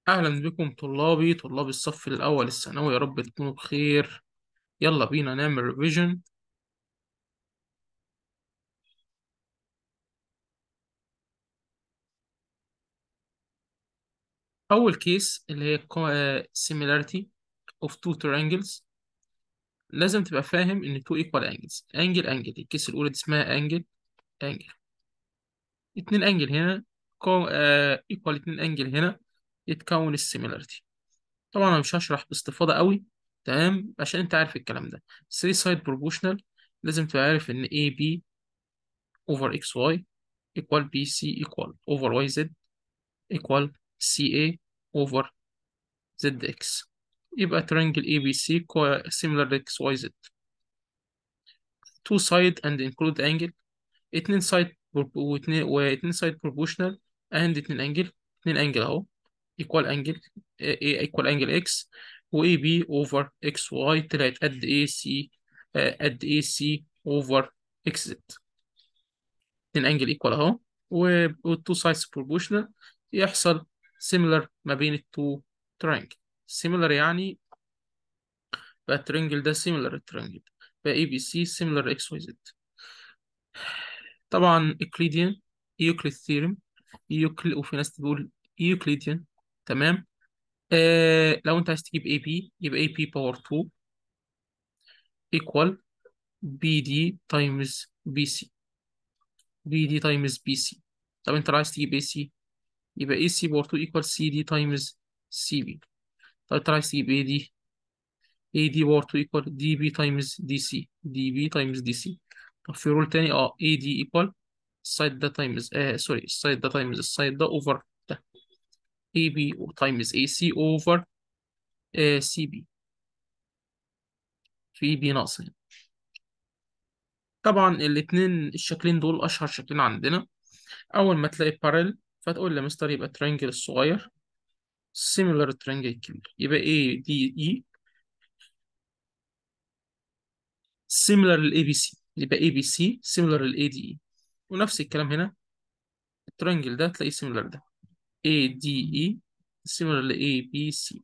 أهلا بكم طلابي طلاب الصف الأول الثانوي يا رب تكونوا بخير يلا بينا نعمل ريفيجن أول كيس اللي هي co- آه، similarity of two triangles لازم تبقى فاهم إن two equal angles angle angle الكيس الأولى دي اسمها angle angle اتنين angle هنا co- آه، equal اتنين angle هنا يتكون السيميلاريتي طبعا أنا مش هشرح باستفاضة قوي تمام عشان أنت عارف الكلام ده 3 side proportional لازم تبقى عارف إن AB over XY equal BC equal over YZ equal CA over ZX يبقى triangle ABC co- similar to XYZ two side and include angle اتنين side pro- واتنين واتنين side proportional and اتنين angle اتنين angle اهو equal angle A equal angle X و AB over XY طلعت قد AC آه، قد AC over XZ اتنين انجل equal اهو و والتو sides proportional يحصل similar ما بين التو triangle similar يعني بقى الترينجل ده similar الترينجل بقى اي بي سي similar اكس واي زد طبعا Euclidean Euclid theorem Euclid وفي ناس تقول Euclidean تمام آه لو انت عايز تجيب اي بي يبقى اي بي باور 2 equal بي دي times بي سي بي دي times بي سي طب انت لو عايز تجيب اي سي يبقى اي سي باور 2 equal سي دي times سي بي طب انت عايز تجيب اي دي اي دي باور 2 equal دي بي times دي سي دي بي times دي سي طب في رول تاني اه اي دي equal السايد ده times آه سوري السايد ده times السايد ده over ده اي بي times اي سي over آه سي بي في اي بي ناقص هنا طبعا الاتنين الشكلين دول اشهر شكلين عندنا اول ما تلاقي بارل فتقول لي يا مستر يبقى ترينجل الصغير similar ترينجل الكبير يبقى اي دي اي similar للاي بي سي يبقى اي بي سي similar للاي دي اي ونفس الكلام هنا الترينجل ده تلاقيه similar ده ADE similar ل ABC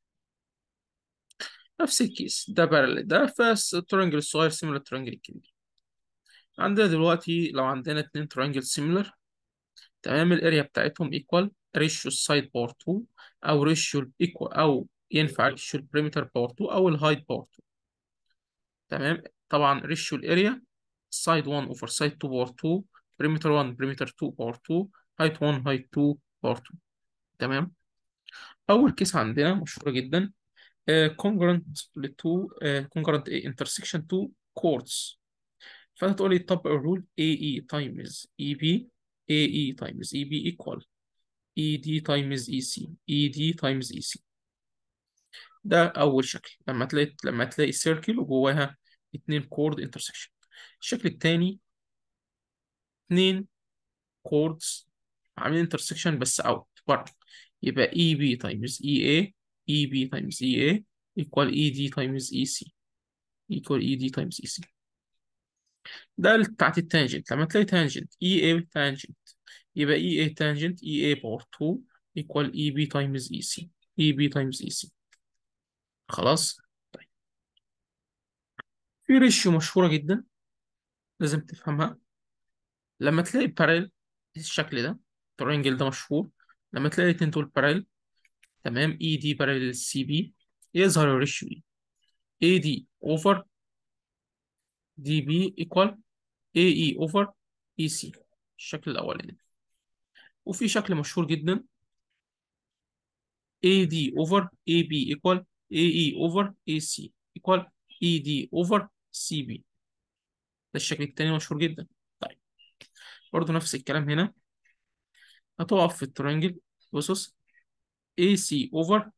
نفس الكيس ده بارل ده فالترينجل الصغير similar للترينجل الكبير عندنا دلوقتي لو عندنا اتنين ترينجل similar تمام الاريا بتاعتهم equal ريشيو السايد باور 2 او ريشيو الايكوال او ينفع ريشيو البريمتر باور 2 او الهايت باور 2 تمام طبعا ريشيو الاريا سايد 1 اوفر سايد 2 باور 2 بريمتر 1 بريمتر 2 باور 2 هايت 1 هايت 2 باور 2 تمام اول كيس عندنا مشهوره جدا congruent لتو congruent ايه intersection to chords فانت تقول لي طبق الرول AE times EB AE times EB equal ED times EC ED times EC ده أول شكل لما تلاقي لما تلاقي سيركل وجواها اتنين كورد intersection الشكل التاني اتنين كوردز عاملين intersection بس out بره يبقى EB times EA EB times EA equal ED times EC equal ED times EC ده بتاعت التانجنت لما تلاقي تانجنت اي اي تانجنت يبقى اي اي تانجنت اي اي باور 2 equal اي بي تايمز اي سي اي بي تايمز اي سي خلاص طيب في ريشيو مشهورة جدا لازم تفهمها لما تلاقي بارل الشكل ده الترينجل ده مشهور لما تلاقي الاتنين دول بارل تمام اي دي بارل سي بي يظهر الريشيو دي اي دي اوفر دي بي equal اي اي اوفر اي سي الشكل الاولاني وفي شكل مشهور جدا AD over AB equal AE over AC equal ED over CB ده الشكل التاني مشهور جدا طيب برضه نفس الكلام هنا هتقف في الترينجل بصص AC over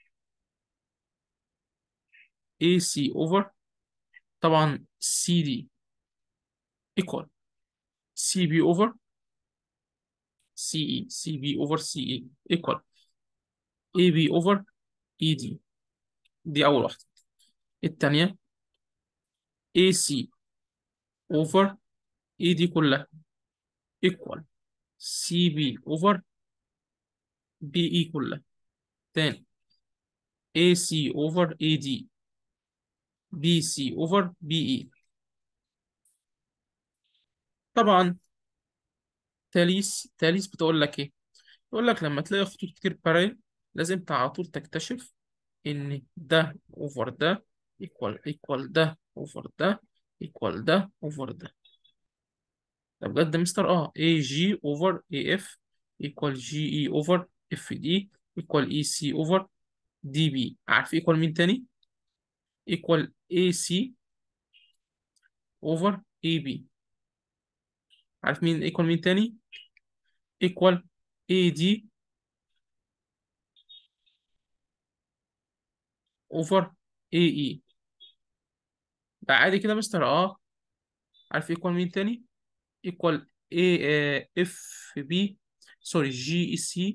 AC over طبعا CD equal CB over CE CB over CE equal AB over ED دي أول واحدة التانية AC over ED كلها equal CB over BE كلها تاني AC over AD BC over BE طبعا تاليس تاليس بتقول لك ايه بتقول لك لما تلاقي خطوط كتير بارل لازم انت على طول تكتشف ان ده اوفر ده ايكوال ايكوال ده اوفر ده ايكوال ده اوفر ده ده بجد يا مستر اه اي جي اوفر اي اف ايكوال جي اي اوفر اف دي ايكوال اي سي اوفر دي بي عارف ايكوال مين تاني ايكوال اي سي اوفر اي بي عارف مين ايكوال مين تاني ايكوال اي دي اوفر اي اي ده عادي كده يا مستر اه عارف ايكوال مين تاني ايكوال اي اف بي سوري جي سي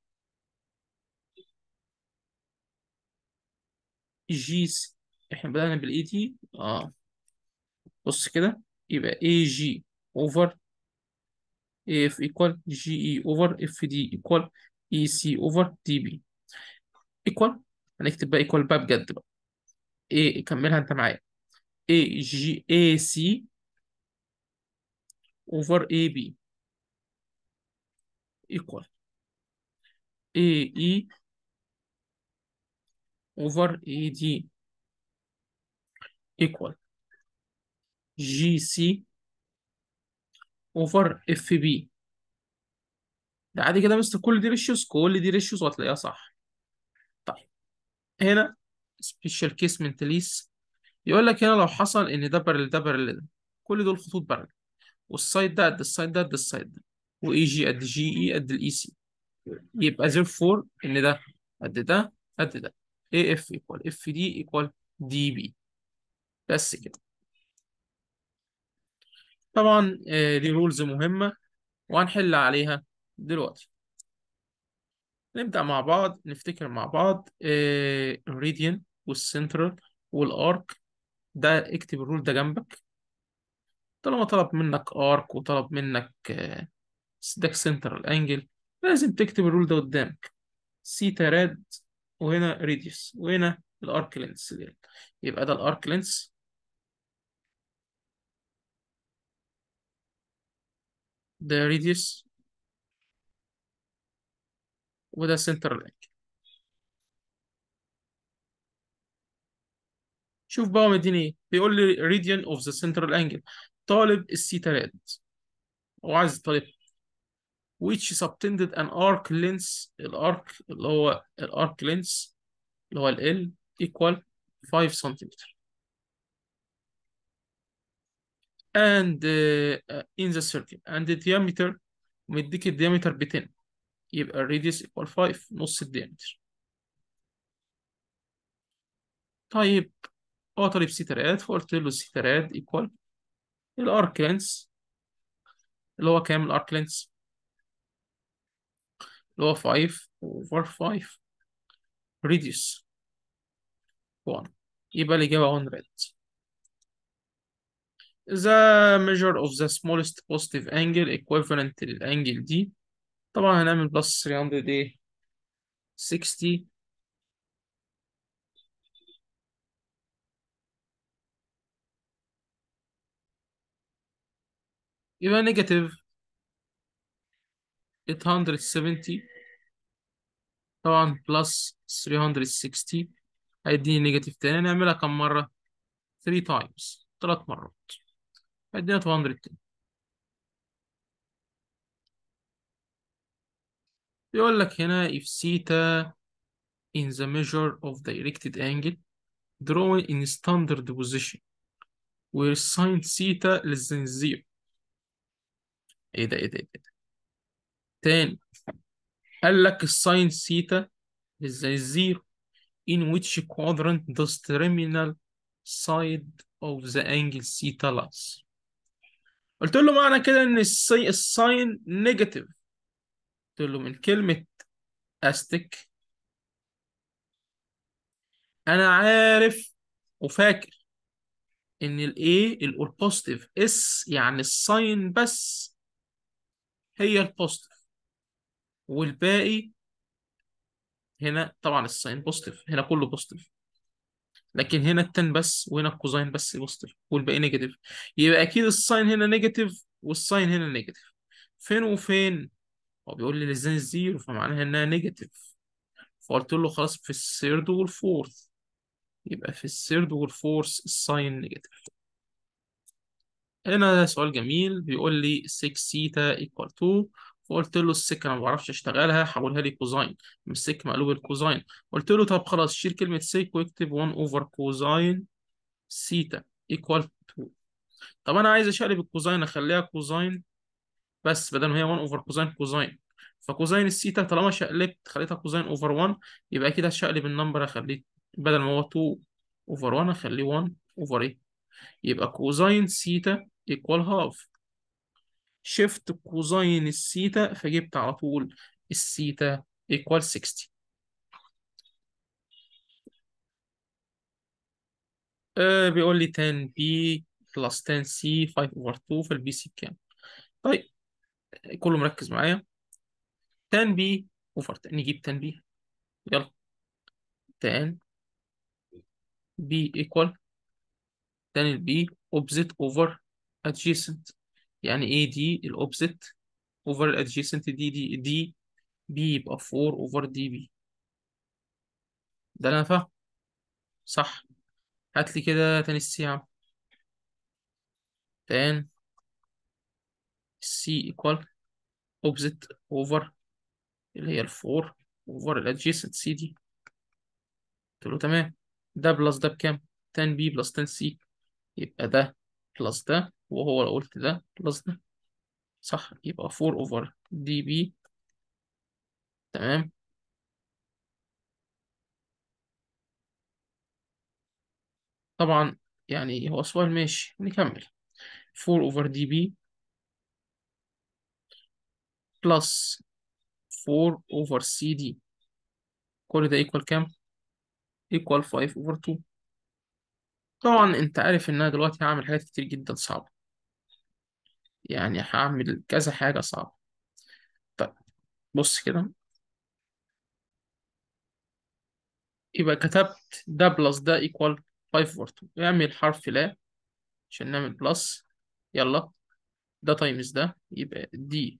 جي سي احنا بدأنا بالاي تي اه بص كده يبقى اي جي اوفر اي اف ايكوال جي اي اوفر اف دي ايكوال اي سي اوفر دي بي ايكوال هنكتب بقى ايكوال بقى بجد بقى ايه كملها انت معايا اي جي اي سي اوفر اي بي ايكوال اي اي اوفر اي دي ايكوال جي سي اوفر اف بي ده عادي كده مستر كل دي ريشيوز كل دي ريشيوز وهتلاقيها صح طيب هنا سبيشال كيس من تليس يقول لك هنا لو حصل ان ده بارل ده بارل ده كل دول خطوط بارل والسايد ده قد السايد ده قد السايد ده واي جي قد جي اي قد الاي سي يبقى therefore ان ده قد ده قد ده اي اف ايكوال اف دي ايكوال دي بي بس كده طبعا آه، دي رولز مهمة وهنحل عليها دلوقتي نبدأ مع بعض نفتكر مع بعض الريديان والسنترال والارك ده اكتب الرول ده جنبك طالما طلب منك ارك وطلب منك آه، ده سنترال انجل لازم تكتب الرول ده قدامك سيتا راد وهنا ريديوس وهنا الارك لينس يبقى ده الارك لينس ده ريديوس وده سنترال انجل شوف بقى مديني ايه بيقول لي ريديان اوف ذا سنترال انجل طالب السيتا راد هو عايز طالب which subtended an arc length الارك اللي هو الارك length اللي هو ال L equal 5 سنتيمتر and uh, in the circle and the diameter مديك الديامتر ب 10 يبقى الراديوس equal 5 نص الديامتر طيب هو طالب سيترات فقلت له السيترات equal الارك لينس اللي هو كام الارك لينس اللي هو 5 over 5 radius 1 يبقى الإجابة 100 the measure of the smallest positive angle equivalent للأنجل دي طبعا هنعمل بلس 300 ايه 60 يبقى نيجاتيف 870 طبعا بلس 360 هيديني نيجاتيف تاني نعملها كم مرة 3 تايمز 3 مرات هيدينا 210 يقول لك هنا if theta in the measure of directed angle drawn in standard position where sin theta less than zero ايه ده ايه ده ايه ده تاني قال لك الساين ثيتا less than zero in which quadrant does terminal side of the angle theta lies قلت له معنى كده ان السي الساين نيجاتيف قلت له من كلمة استك انا عارف وفاكر ان الايه البوزيتيف اس يعني الساين بس هي البوزيتيف والباقي هنا طبعا الساين بوزيتيف هنا كله بوزيتيف لكن هنا التن بس وهنا الكوزاين بس بوزيتيف والباقي نيجاتيف يبقى اكيد الساين هنا نيجاتيف والساين هنا نيجاتيف فين وفين هو بيقول لي لزان الزيرو فمعناها انها نيجاتيف فقلت له خلاص في الثيرد والفورث يبقى في الثيرد والفورث الساين نيجاتيف هنا سؤال جميل بيقول لي 6 سيتا ايكوال 2 فقلت له السك انا ما بعرفش اشتغلها حولها لي كوزاين من السك مقلوب الكوزاين قلت له طب خلاص شيل كلمه سيك واكتب 1 اوفر كوزاين سيتا ايكوال 2 طب انا عايز اشقلب الكوزاين اخليها كوزاين بس بدل ما هي 1 اوفر كوزاين كوزاين فكوزاين السيتا طالما شقلبت خليتها كوزاين اوفر 1 يبقى كده هشقلب النمبر اخليه بدل ما هو 2 اوفر 1 اخليه 1 اوفر ايه يبقى كوزاين سيتا ايكوال هاف شيفت كوزاين السيتا فجبت على طول السيتا ايكوال 60 آه بيقول لي 10 بي بلس 10 سي 5 اوفر 2 فالبي سي بكام طيب كله مركز معايا 10 بي اوفر نجيب 10 بي يلا 10 بي ايكوال 10 البي اوبزيت اوفر adjacent يعني ايه دي الاوبزيت اوفر الادجيسنت دي دي دي بي يبقى 4 اوفر دي بي ده اللي انا فاهم صح هات لي كده تاني السي يا عم تان سي ايكوال اوبزيت اوفر اللي هي الفور اوفر الادجيسنت سي دي قلت له تمام ده بلس ده بكام 10 بي بلس 10 سي يبقى ده بلس ده وهو لو قلت ده بلس ده صح يبقى 4 اوفر دي بي تمام طبعا يعني هو سؤال ماشي نكمل 4 اوفر دي بي بلس 4 اوفر سي دي كل ده ايكوال كام؟ ايكوال 5 اوفر 2 طبعا انت عارف ان انا دلوقتي هعمل حاجات كتير جدا صعبة يعني هعمل كذا حاجة صعبة طيب بص كده يبقى كتبت ده بلس ده ايكوال 5 اوفر 2 اعمل حرف لا عشان نعمل بلس يلا ده تايمز ده يبقى دي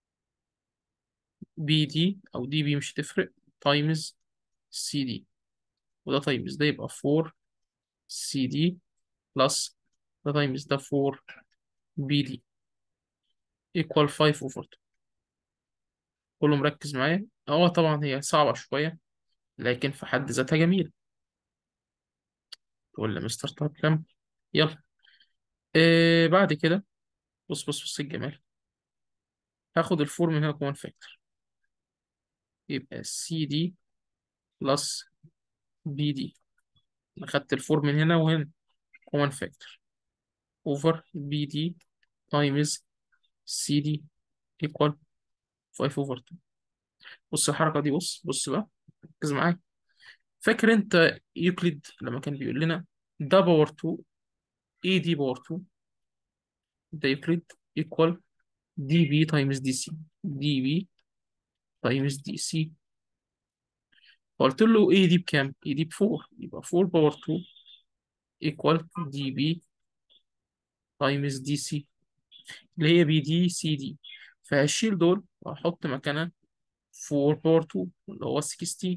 بي دي او دي بي مش هتفرق تايمز سي دي وده تايمز ده يبقى 4 سي دي بلس ده تايمز ده 4 بي دي equal 5 over 2 كله مركز معايا اه طبعا هي صعبة شوية لكن في حد ذاتها جميلة تقول لي مستر طب كم يلا آه بعد كده بص بص بص الجمال هاخد الفور من هنا كمان فاكتور يبقى سي دي بلس بي دي أخدت الفور من هنا وهنا كمان فاكتور اوفر بي دي تايمز سي دي equal 5 over 2 بص الحركة دي بص بص بقى ركز معايا فاكر انت يوكليد لما كان بيقول لنا ده باور 2 اي دي باور 2 ده يوكليد equal دي بي تايمز دي سي دي بي تايمز دي سي قلت له اي دي بكام؟ اي دي ب 4 يبقى 4 باور 2 equal دي بي تايمز دي سي اللي هي بي دي سي دي فهشيل دول واحط مكانها 4 باور 2 اللي هو 16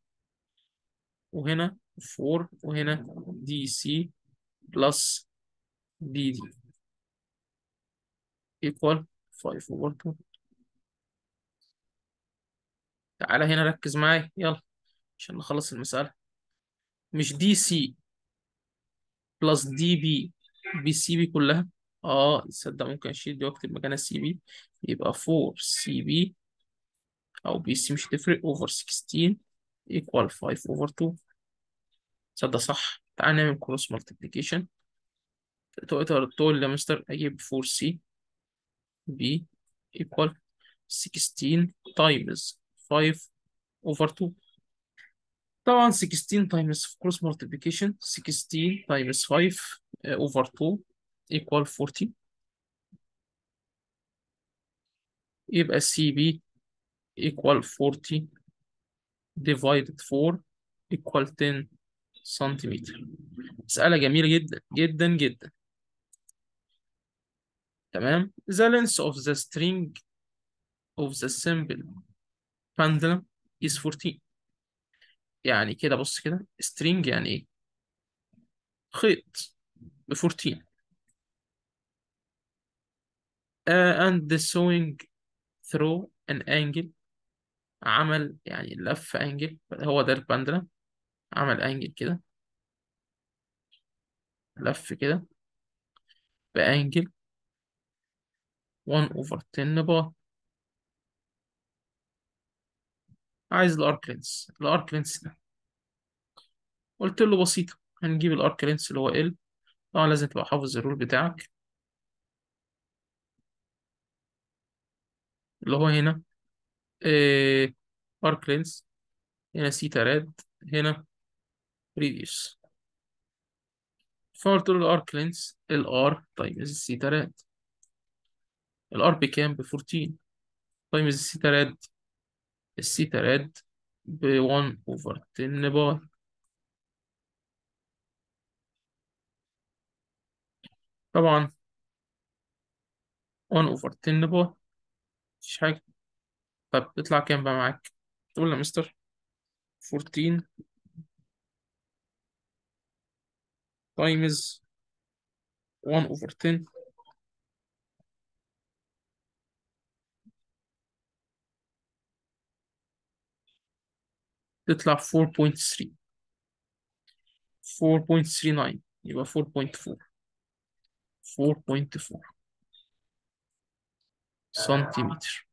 وهنا 4 وهنا دي سي بلس بي دي equal 5 over 2 تعالى هنا ركز معايا يلا عشان نخلص المسألة مش دي سي بلس دي بي بي سي بي كلها اه تصدق ممكن اشيل دي واكتب مكانها سي بي يبقى 4 سي بي او بي سي مش هتفرق اوفر 16 equal 5 over 2 تصدق صح تعال نعمل كروس مالتيبليكيشن تقدر تقول لي يا مستر اجيب 4 سي بي equal 16 times 5 over 2 طبعا 16 times cross multiplication 16 times 5 uh, over 2 equal 40 يبقى سي بي equal 40 divided 4 equal 10 سنتيمتر مسألة جميلة جدا جدا جدا تمام the length of the string of the simple pendulum is 14 يعني كده بص كده string يعني ايه خيط ب 14 uh, and the sewing through an angle عمل يعني لف انجل هو ده البندلم عمل انجل كده لف كده بانجل 1 over 10 بار عايز الارك لينس الارك لينس ده قلت له بسيطة هنجيب الارك لينس اللي هو ال طبعا لازم تبقى حافظ الرول بتاعك اللي هو هنا إيه ارك لينس هنا سيتا راد هنا ريديوس فقلت له الارك لينس الار تايمز السيتا راد الار بكام ب 14 تايمز السيتا راد السيتا راد ب 1 اوفر 10 بار طبعا 1 اوفر 10 بار مفيش حاجة طب تطلع كام بقى معاك تقول يا مستر 14 تايمز 1 اوفر 10 تطلع 4.3 4.39 يبقى 4.4 4.4 سنتيمتر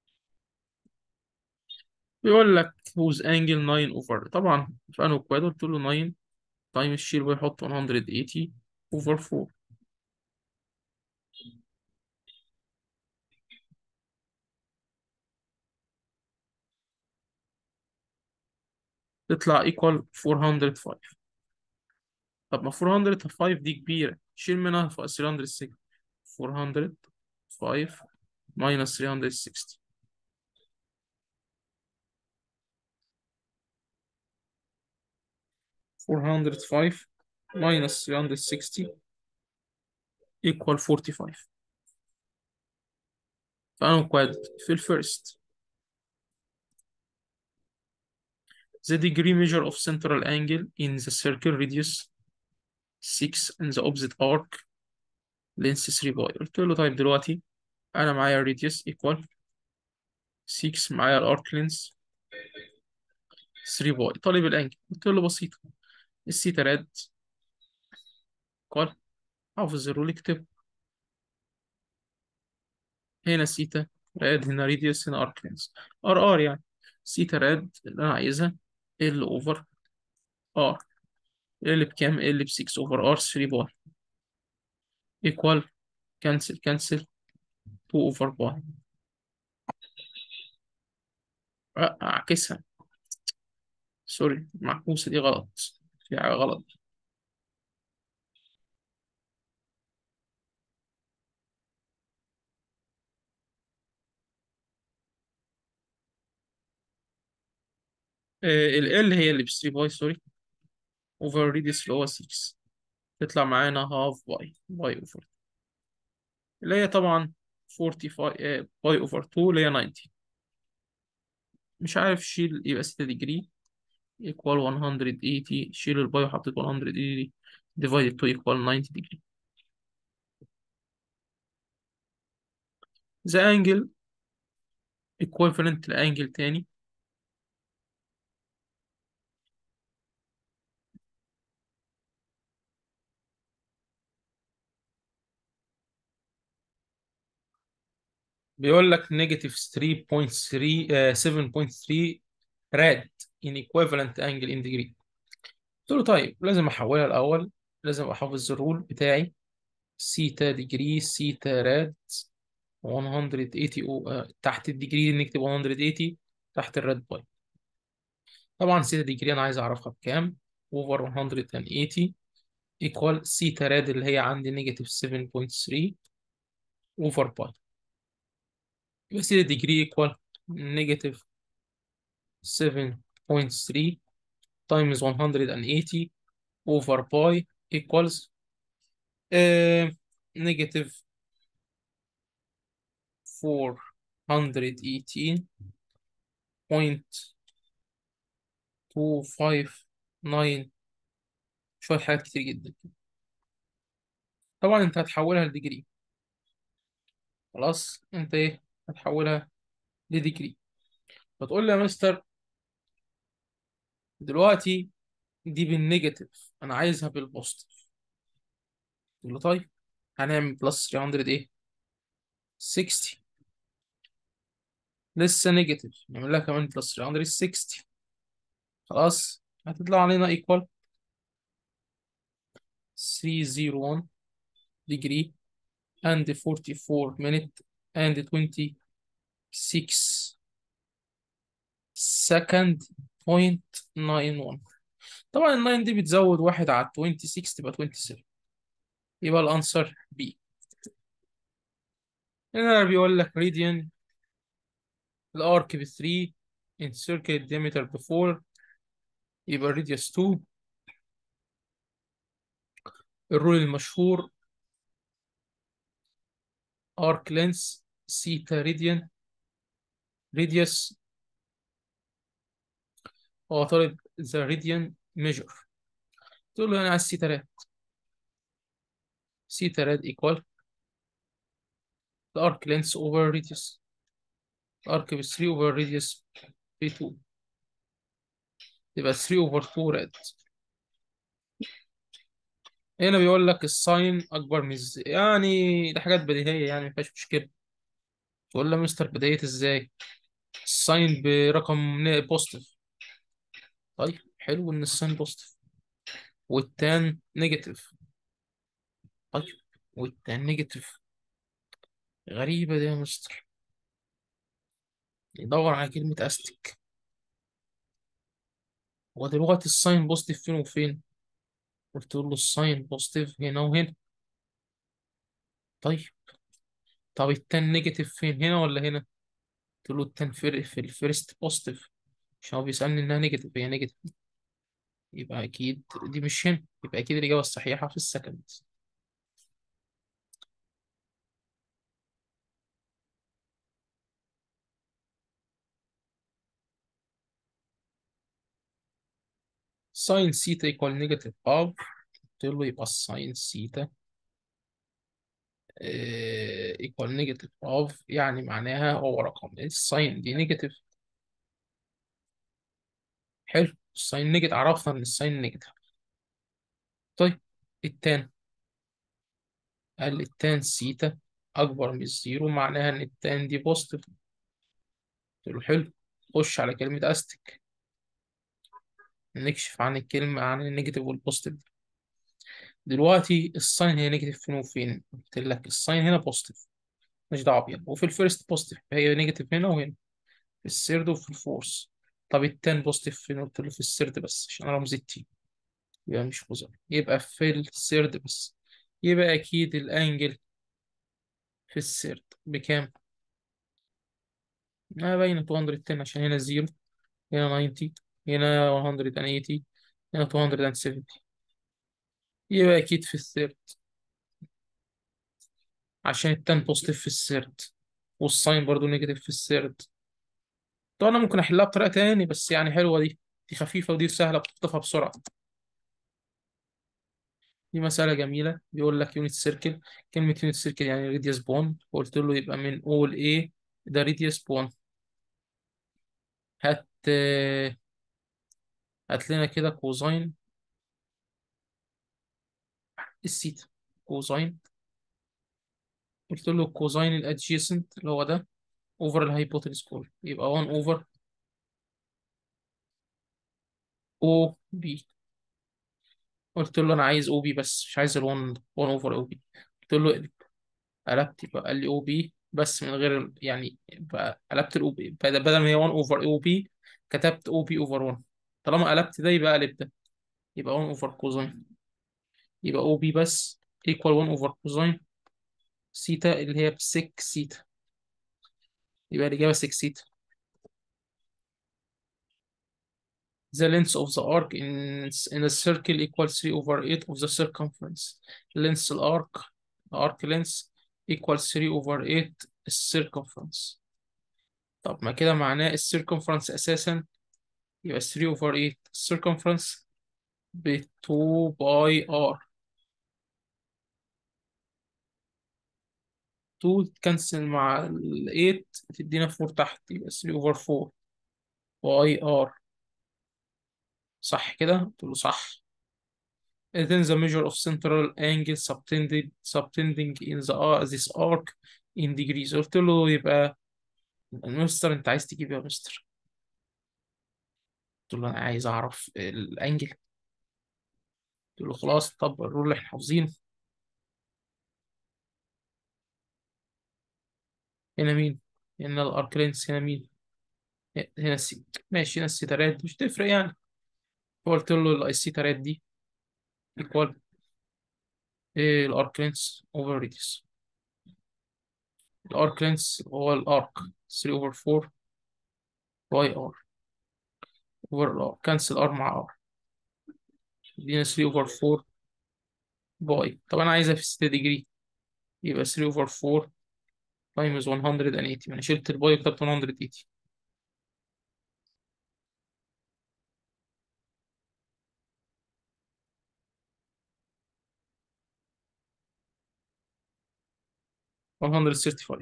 بيقول لك whose angle 9 over طبعا في انه كواد قلت له 9 تايم الشير بيحط 180 over 4 تطلع equal 405 طب ما 405 دي كبيرة شيل منها 360 405 minus 360 405 minus 360 equal 45 فأنا كواد في الفيرست the degree measure of central angle in the circle radius 6 in the opposite arc length 3 باي قلت له طيب دلوقتي أنا معايا radius equal 6 معايا الارك length 3 باي طالب الانجل قلت له بسيطة السيتا راد قال حافظ الرول اكتب هنا سيتا راد هنا راديوس هنا ارك لينس ار ار يعني سيتا راد اللي انا عايزها ال اوفر ار ال بكام ال ب 6 اوفر ار 3 باي ايكوال كنسل كنسل 2 اوفر باي اعكسها سوري المعكوسة دي غلط في حاجة غلط ال L هي اللي ب 3 باي سوري اوفر ريديوس اللي هو 6 تطلع معانا هاف باي باي اوفر اللي هي طبعا 45 باي اوفر 2 اللي هي 90 مش عارف شيل يبقى 6 ديجري equal 180 شيل الباي وحطيت 180 divided 2 equal 90 degree the angle equivalent لانجل تاني بيقول لك نيجاتيف 3.3 آه 7.3 راد in equivalent angle in degree قلت له طيب لازم احولها الاول لازم احافظ الرول بتاعي سيتا ديجري سيتا راد 180 أو آه تحت الديجري نكتب 180 تحت الراد باي طبعا سيتا ديجري انا عايز اعرفها بكام اوفر 180 ايكوال سيتا راد اللي هي عندي نيجاتيف 7.3 اوفر باي يبقى سيتا ديجري ايكوال نيجاتيف 7 0.3 times 180 over pi equals uh, negative 418.259 شوية حاجات كتير جدا طبعا انت هتحولها لديجري خلاص انت ايه هتحولها لديجري فتقول لي يا مستر دلوقتي دي بالنيجاتيف انا عايزها بالبوزيتيف تقول له طيب هنعمل بلس 300 ايه 60 لسه نيجاتيف نعمل لها كمان بلس 360 خلاص هتطلع علينا ايكوال 301 degree and 44 minute and 26 second point 91 طبعا ال 9 دي بتزود واحد على 26 تبقى 27 يبقى الانسر بي هنا بيقول لك radian الارك ب 3 encircle diameter ب 4 يبقى radius 2 الرول المشهور arc length theta radian radius هو طالب the radian measure تقول له انا عايز theta rad theta rad equal the arc length over radius arc ب 3 over radius ب 2 يبقى 3 over 2 rad هنا بيقول لك الساين اكبر من الز... يعني ده حاجات بديهيه يعني ما فيهاش مشكله تقول له يا مستر بدايه ازاي الساين برقم بوزيتيف طيب حلو ان الساين بوزيتيف والتان نيجاتيف طيب والتان نيجاتيف غريبه دي يا مستر يدور على كلمه استك هو دلوقتي الساين بوزيتيف فين وفين قلت له الساين بوزيتيف هنا وهنا طيب طب التان نيجاتيف فين هنا ولا هنا قلت له التان في, في الفيرست بوزيتيف عشان هو بيسألني انها نيجاتيف هي نيجاتيف يبقى اكيد دي مش هنا يبقى اكيد الاجابه الصحيحه في السكند ساين سيتا ايكوال نيجاتيف هاف قلت له يبقى الساين سيتا ايكوال نيجاتيف هاف يعني معناها هو رقم الساين دي نيجاتيف حلو الساين نيجاتيف عرفنا ان الساين نيجاتيف طيب التان قال التان سيتا اكبر من الزيرو معناها ان التان دي بوزيتيف قلت له حلو خش على كلمة استك نكشف عن الكلمة عن النيجاتيف والبوزيتيف دلوقتي الساين هي نيجاتيف فين وفين قلت لك الساين هنا بوزيتيف مش دعوة بيها وفي الفيرست بوزيتيف هي نيجاتيف هنا وهنا في السيرد وفي الفورث طب التان بوزيتيف فين قلت له في السيرد بس عشان رمز التي يبقى مش مظهر يبقى في السيرد بس يبقى أكيد الأنجل في السيرد بكام؟ ما باينة 210 عشان هنا زيرو هنا 90 هنا 180 هنا 270 يبقى أكيد في الثيرد عشان التان بوزيتيف في الثيرد والساين برضو نيجاتيف في الثيرد طبعا أنا ممكن أحلها بطريقة تاني بس يعني حلوة دي دي خفيفة ودي سهلة بتخطفها بسرعة دي مسألة جميلة بيقول لك يونت سيركل كلمة يونت سيركل يعني ريديوس بون قلت له يبقى من أول A ده ريديوس بون هات هات لنا كده كوزاين السيتا كوزاين قلت له كوزاين الادجيسنت اللي هو ده اوفر الهايبوتنس كله يبقى 1 اوفر او بي قلت له انا عايز او بي بس مش عايز ال 1 1 اوفر او بي قلت له اقلب قلبت يبقى قال لي او بي بس من غير يعني بقى قلبت الاو بي بدل بدل ما هي 1 اوفر او بي كتبت او بي اوفر 1 طالما قلبت ده يبقى قلب ده يبقى 1 اوفر كوزاين يبقى او بي بس ايكوال 1 اوفر كوزاين سيتا اللي هي ب 6 سيتا يبقى الإجابة 6 سيتا the length of the arc in, in a circle equals 3 over 8 of the circumference length الارك arc length equals 3 over 8 الcircumference طب ما كده معناه الcircumference أساسا يبقى 3 over 8 circumference ب 2 باي r 2 تكنسل مع ال 8 تدينا 4 تحت يبقى 3 over 4 باي r صح كده؟ قلت له صح then the measure of central angle subtending subtending in the uh, this arc in degrees قلت له يبقى مستر انت عايز تجيب يا مستر قلت له انا عايز اعرف الانجل قلت له خلاص طب الرول اللي احنا حافظينه هنا مين هنا الارك لينس هنا مين هنا السي ماشي هنا السيتارات مش تفرق يعني فقلت له السيتارات دي equal ايه الارك لينس اوفر ريديوس الارك لينس هو الارك 3 اوفر 4 باي ار اوفر الار كنسل ار مع ار يدينا 3 اوفر 4 باي طب انا عايزها في 6 ديجري يبقى 3 اوفر 4 تايمز 180 انا شلت الباي وكتبت 180 135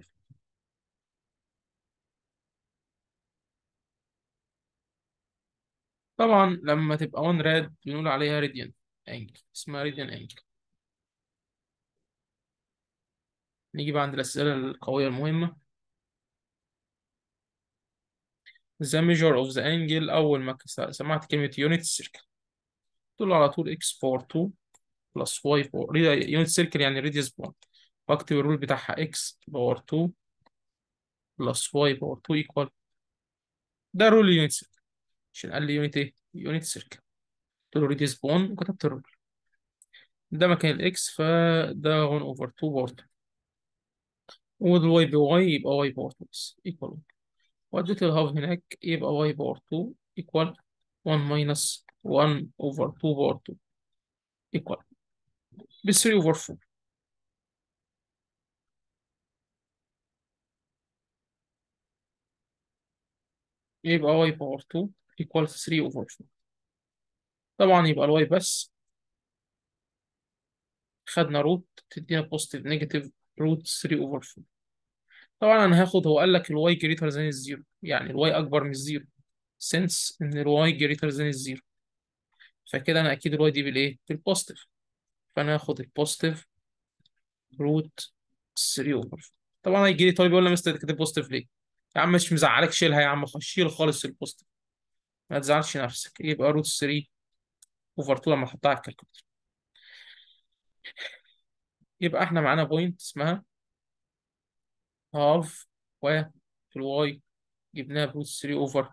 طبعا لما تبقى 1 راد بنقول عليها راديان انجل اسمها راديان انجل نيجي بقى عند الأسئلة القوية المهمة the measure of the angle أول ما سمعت كلمة unit circle تقول له على طول x باور 2 plus y باور unit circle يعني radius بوند واكتب الرول بتاعها x باور 2 plus y باور 2 equal ده رول unit circle عشان قال لي unit ايه unit circle قلت له radius بوند وكتبت الرول ده مكان الاكس فده 1 over 2 باور 2 والواي بواي يبقى واي باور 2 بس equal واديت الهاف هناك يبقى واي باور 2 equal 1 minus 1 over 2 باور 2 equal ب 3 over 4 يبقى واي باور 2 equal 3 over 4 طبعا يبقى الواي بس خدنا روت تدينا بوزيتيف نيجاتيف روت 3 over 4 طبعا انا هاخد هو قال لك الواي جريتر ذان الزيرو يعني الواي اكبر من الزيرو since ان الواي جريتر ذان الزيرو فكده انا اكيد الواي دي بالايه بالبوزيتيف فانا هاخد البوزيتيف روت 3 اوفر طبعا هيجي لي طالب يقول لي مستر كاتب بوزيتيف ليه يا عم مش مزعلك شيلها يا عم شيل خالص البوزيتيف ما تزعلش نفسك يبقى روت 3 اوفر 2 لما احطها على الكالكوليتر يبقى احنا معانا بوينت اسمها هاف وفي الواي جبناها بروت 3 اوفر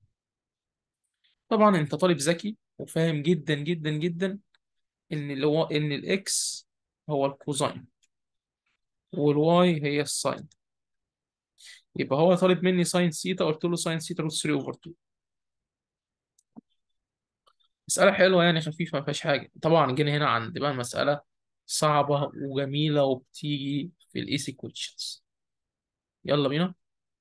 طبعا انت طالب ذكي وفاهم جدا جدا جدا ان اللي هو ان الاكس هو الكوزاين والواي هي الساين يبقى هو طالب مني ساين سيتا قلت له ساين سيتا روت 3 اوفر 2 مسألة حلوة يعني خفيفة ما فيهاش حاجة طبعا جينا هنا عند بقى مسألة صعبة وجميلة وبتيجي في الايسي كويشنز يلا بينا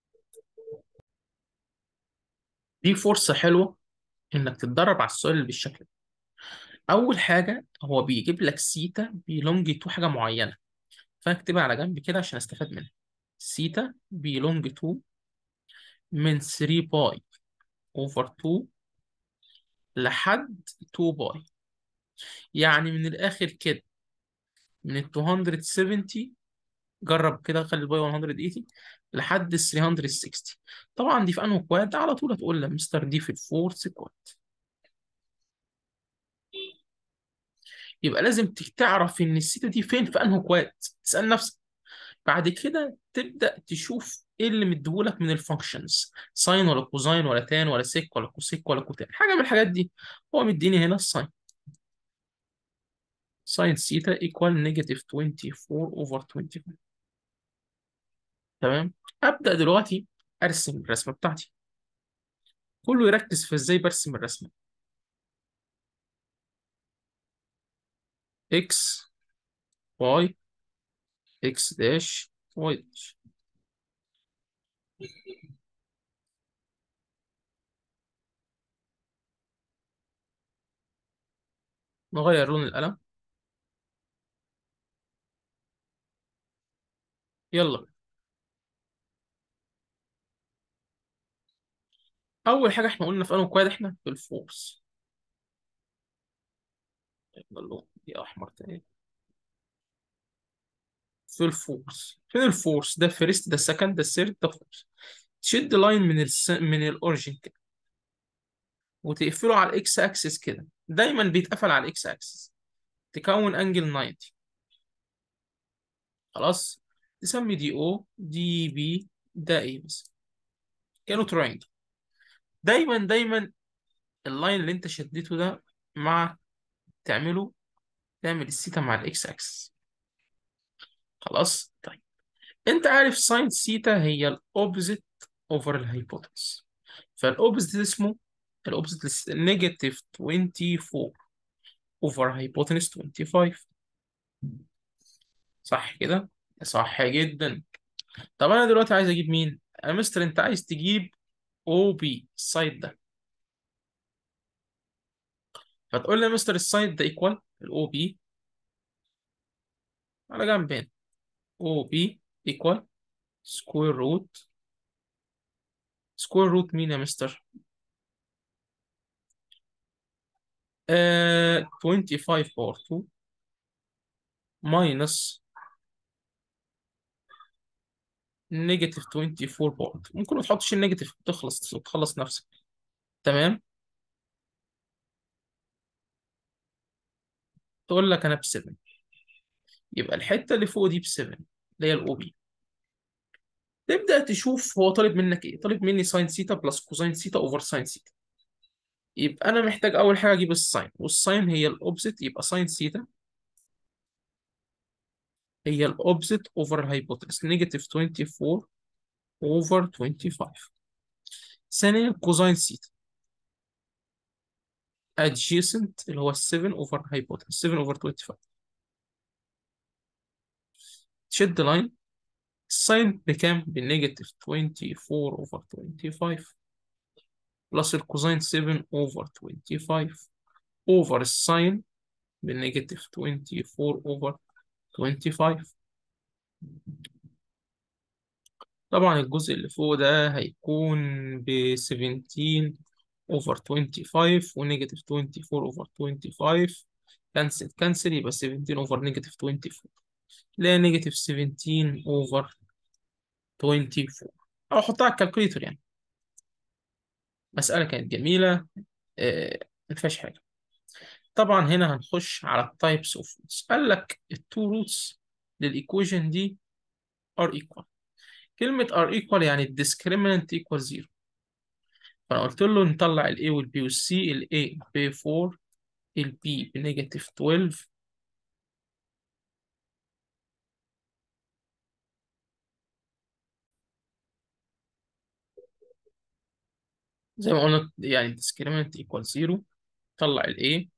دي فرصة حلوة انك تتدرب على السؤال اللي بالشكل ده اول حاجة هو بيجيب لك سيتا بيلونج تو حاجة معينة فاكتبها على جنب كده عشان استفاد منها سيتا بيلونج تو من 3 باي اوفر 2 لحد 2 باي يعني من الاخر كده من ال 270 جرب كده خلي الباي 180 لحد ال 360 طبعا دي في انه كواد على طول هتقول لي مستر دي في الفورث كواد يبقى لازم تعرف ان السيتا دي فين في انه كواد تسال نفسك بعد كده تبدا تشوف ايه اللي مديهولك من الفانكشنز ساين ولا كوزاين ولا تان ولا سيك ولا كوسيك ولا كوتان حاجه من الحاجات دي هو مديني هنا الساين ساين سيتا ايكوال نيجاتيف 24 اوفر 25 تمام ابدا دلوقتي ارسم الرسمه بتاعتي كله يركز في ازاي برسم الرسمة اكس واي اكس داش واي داش نغير لون القلم يلا بينا. اول حاجه احنا قلنا في انه كواد احنا في الفورس يلا اللون دي احمر تاني في الفورس فين الفورس ده فيرست ده سكند ده ثيرد ده فورس تشد لاين من الس... من الاوريجن كده وتقفله على الاكس اكسس كده دايما بيتقفل على الاكس اكسس تكون انجل 90 خلاص تسمي دي او دي بي ده ايه بس كانوا تراينجل دايما دايما اللاين اللي انت شديته ده مع تعمله تعمل السيتا مع الاكس اكسس خلاص طيب انت عارف ساين سيتا هي الاوبزيت اوفر الهايبوتنس فالاوبزيت اسمه الاوبزيت نيجاتيف 24 اوفر هايبوتنس 25 صح كده صح جدا طب انا دلوقتي عايز اجيب مين يا مستر انت عايز تجيب او بي السايد ده فتقول لي يا مستر السايد ده ايكوال الاو بي على جنبين او بي ايكوال سكوير روت سكوير روت مين يا مستر آه 25 باور 2 ماينس نيجاتيف 24 باور 2 ممكن ما تحطش النيجاتيف تخلص تخلص نفسك تمام تقول لك انا ب 7 يبقى الحته اللي فوق دي ب 7 اللي هي الاو بي تبدا تشوف هو طالب منك ايه طالب مني ساين سيتا بلس كوزاين سيتا اوفر ساين سيتا يبقى انا محتاج اول حاجه اجيب الساين والساين هي الاوبزيت يبقى ساين سيتا هي الاوبزيت اوفر الهايبوتنس نيجاتيف 24 اوفر 25 ثانيا كوزاين سيتا adjacent اللي هو 7 اوفر hypotenuse 7 اوفر 25 تشد لاين الساين بكام؟ بالنيجاتيف 24 اوفر 25 بلس الكوزاين 7 اوفر 25 اوفر الساين بالنيجاتيف 24 اوفر 25 طبعا الجزء اللي فوق ده هيكون ب 17 اوفر 25 ونيجاتيف 24 اوفر 25 كانسل كانسل يبقى 17 اوفر نيجاتيف 24 لا نيجاتيف 17 اوفر 24 او احطها على الكالكوليتر يعني مسألة كانت جميلة آه، ما فيهاش حاجة طبعا هنا هنخش على التايبس اوف روتس قال لك التو روتس للايكويشن دي ار ايكوال كلمة ار ايكوال يعني الديسكريمنت ايكوال زيرو فانا قلت له نطلع الاي والبي والسي الاي ب 4 البي بنيجاتيف 12 زي ما قلنا يعني discriminant equal 0 طلع ال A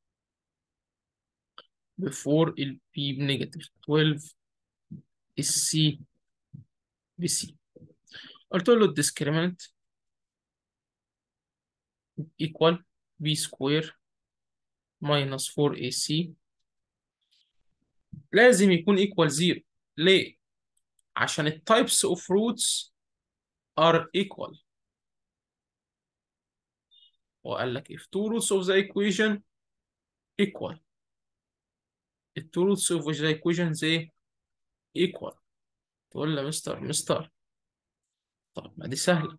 ب 4 ال B بنيجاتيف 12 ال C ب C قلت له ال discriminant equal B square minus 4AC لازم يكون equal 0 ليه؟ عشان ال types of roots are equal وقال لك if two roots of the equation equal ال two roots of the equation ايه؟ equal تقول له مستر مستر طب ما دي سهلة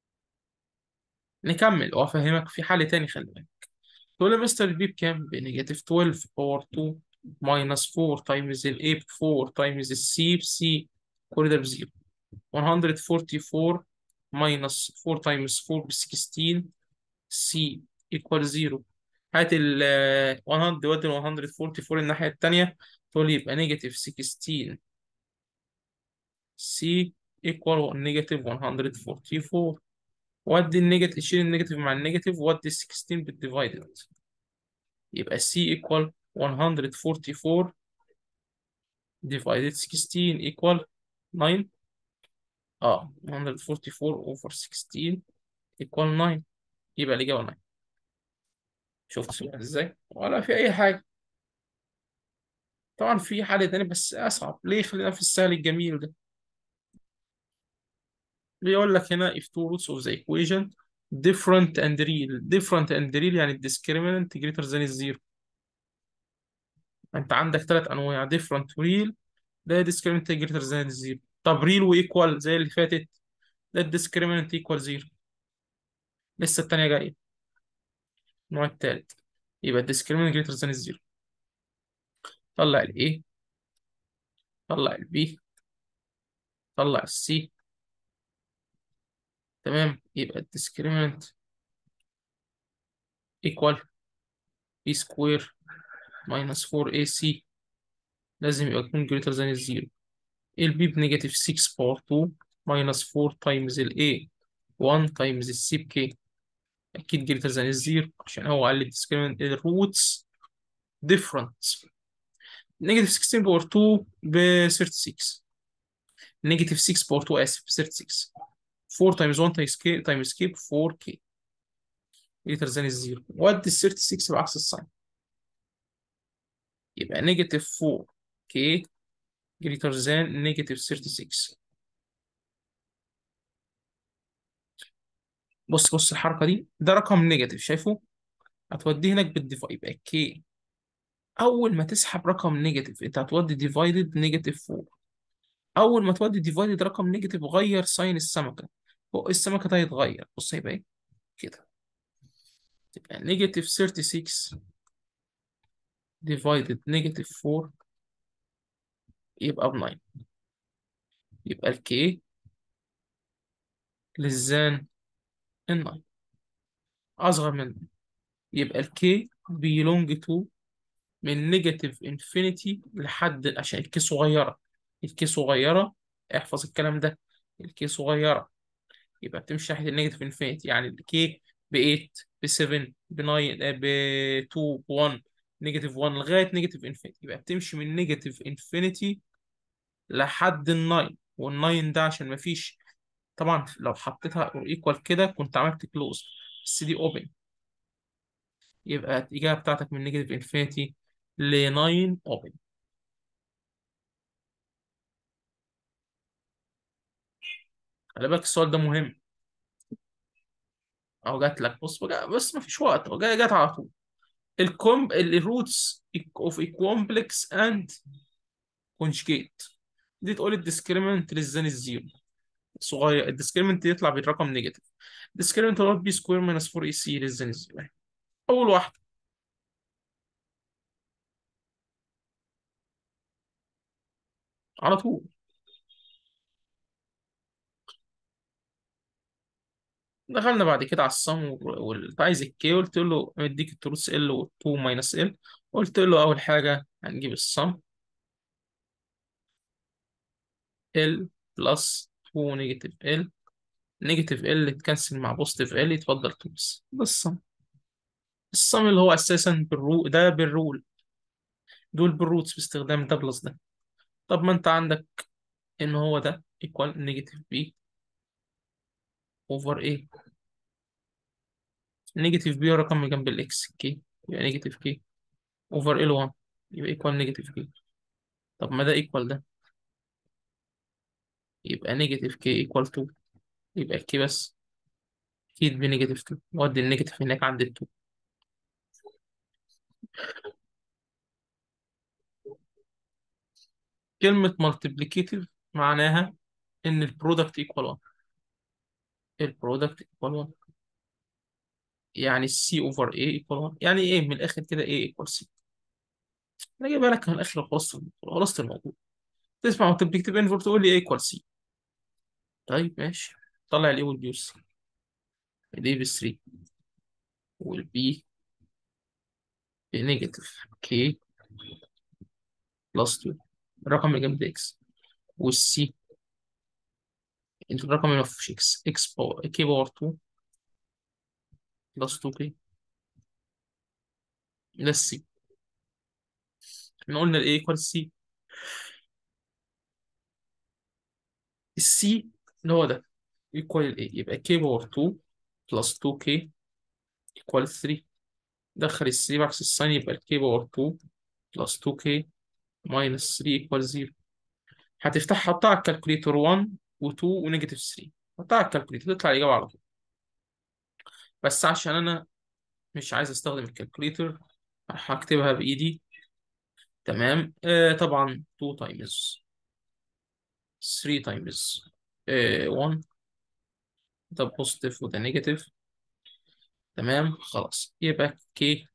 نكمل وافهمك في حل تاني خلي بالك تقول له مستر البي بكام؟ بنيجاتيف 12 باور 2 ماينس 4 تايمز الاي ب 4 تايمز السي بسي كل ده بزيرو 144 ماينس 4 تايمز 4 ب 16 سي ايكوال 0 هات ال 100 دلوقتي ال 144 الناحية التانية تقول لي يبقى نيجاتيف 16 سي ايكوال نيجاتيف 144 ودي النيجاتيف شيل النيجاتيف مع النيجاتيف ودي ال 16 بالديفايدد يبقى C equal 144 divided 16 equal 9 اه 144 over 16 equal 9 يبقى الإجابة 9 شفت السؤال ازاي؟ ولا في أي حاجة طبعا في حل تاني بس أصعب ليه خلينا في السهل الجميل ده بيقول لك هنا if two roots of the equation different and real different and real يعني discriminant greater than zero انت عندك ثلاث انواع different real ده discriminant greater than zero طب real وايكوال زي اللي فاتت ده discriminant equal zero لسه التانية جاية النوع التالت يبقى discriminant greater than zero طلع ال A طلع ال B طلع ال C تمام يبقى ال discriminant equal B square minus 4AC لازم يبقى يكون greater than الزيرو ال B بنيجاتيف 6 باور 2 minus 4 times ال A 1 times ال C ب K أكيد greater than الزيرو عشان هو قال لي discriminant الروتس different نيجاتيف 16 باور 2 ب 36 نيجاتيف 6 باور 2 آسف ب 36 4 times 1 times K times K ب 4K greater than الزيرو ودي ال 36 بعكس الساين يبقى نيجاتيف 4K greater than negative 36 بص بص الحركة دي ده رقم نيجاتيف شايفه هتوديه هناك بالديفايد يبقى كي أول ما تسحب رقم نيجاتيف أنت هتودي ديفايدد نيجاتيف 4 أول ما تودي ديفايدد رقم نيجاتيف غير ساين السمكة فوق السمكة ده هيتغير بص هيبقى إيه كده تبقى نيجاتيف 36 ديفايدد نيجاتيف 4 يبقى ب 9 يبقى الكي للزان الناين أصغر من يبقى الكي بيلونج تو من نيجاتيف انفينيتي لحد عشان الكي صغيرة الكي صغيرة احفظ الكلام ده الكي صغيرة يبقى بتمشي ناحية النيجاتيف انفينيتي يعني الكي ب 8 ب 7 ب 9 ب 2 ب 1 نيجاتيف 1 لغاية نيجاتيف انفينيتي يبقى بتمشي من نيجاتيف انفينيتي لحد ال 9 وال 9 ده عشان مفيش طبعا لو حطيتها ايكوال كده كنت عملت كلوز بس دي اوبن يبقى الإجابة بتاعتك من نيجاتيف انفينيتي ل 9 اوبن خلي بالك السؤال ده مهم أو جات لك بص بقى بس مفيش وقت أو جاي جات على طول الكوم الروتس اوف كومبلكس اند كونجكيت دي تقول الديسكريمنت للزان الزيرو صغير الديسكريمنت يطلع بالرقم نيجاتيف الديسكريمنت هو بي سكوير ماينس 4 اي سي للزان الزيرو أول واحدة على طول دخلنا بعد كده على الصم وانت عايز الكي قلت له مديك التروس ال و 2 ماينس ال قلت له اول حاجه هنجيب الصم ال بلس 2 نيجاتيف ال نيجاتيف ال تكنسل مع بوزيتيف ال يتفضل تونس ده الصم الصم اللي هو اساسا بالرو ده بالرول دول بالروتس باستخدام ده بلس ده طب ما انت عندك ان هو ده ايكوال نيجاتيف بي اوفر ايه نيجاتيف بي رقم من جنب الاكس كي يبقى نيجاتيف كي اوفر ال 1 يبقى ايكوال نيجاتيف كي طب ما ده ايكوال ده يبقى نيجاتيف كي ايكوال 2 يبقى كي بس اكيد بنيجاتيف 2 نودي النيجاتيف هناك عند ال 2 كلمة multiplicative معناها ان البرودكت ايكوال 1 البرودكت ايكوال 1 يعني سي اوفر اي ايكوال 1 يعني ايه من الاخر كده ايه ايكوال سي انا جايبها لك من الاخر خلاص خلاص الموضوع تسمع مالتيبليكتيف انفر تقول لي ايه ايكوال سي طيب ماشي طلع الاي والبي والسي الاي ب 3 والبي بنيجاتيف كي بلس 2 الرقم اللي جنب اكس والسي الرقم اللي ما فيهوش اكس اكس باور كي باور 2 بلس 2 كي ده السي احنا قلنا الايه ايكوال السي السي اللي هو ده ايكوال الايه يبقى كي باور 2 بلس 2 كي ايكوال 3 دخل السي بعكس الساين يبقى الكي باور 2 بلس 2 كي ماينس 3 ايكوال 0 هتفتح حطها على الكالكوليتور 1 و2 ونيجاتيف 3 حطها على الكالكوليتور تطلع الإجابة على طول بس عشان أنا مش عايز أستخدم الكالكوليتور هكتبها بإيدي تمام آه طبعا 2 تايمز 3 تايمز 1 ده بوزيتيف وده نيجاتيف تمام خلاص يبقى كي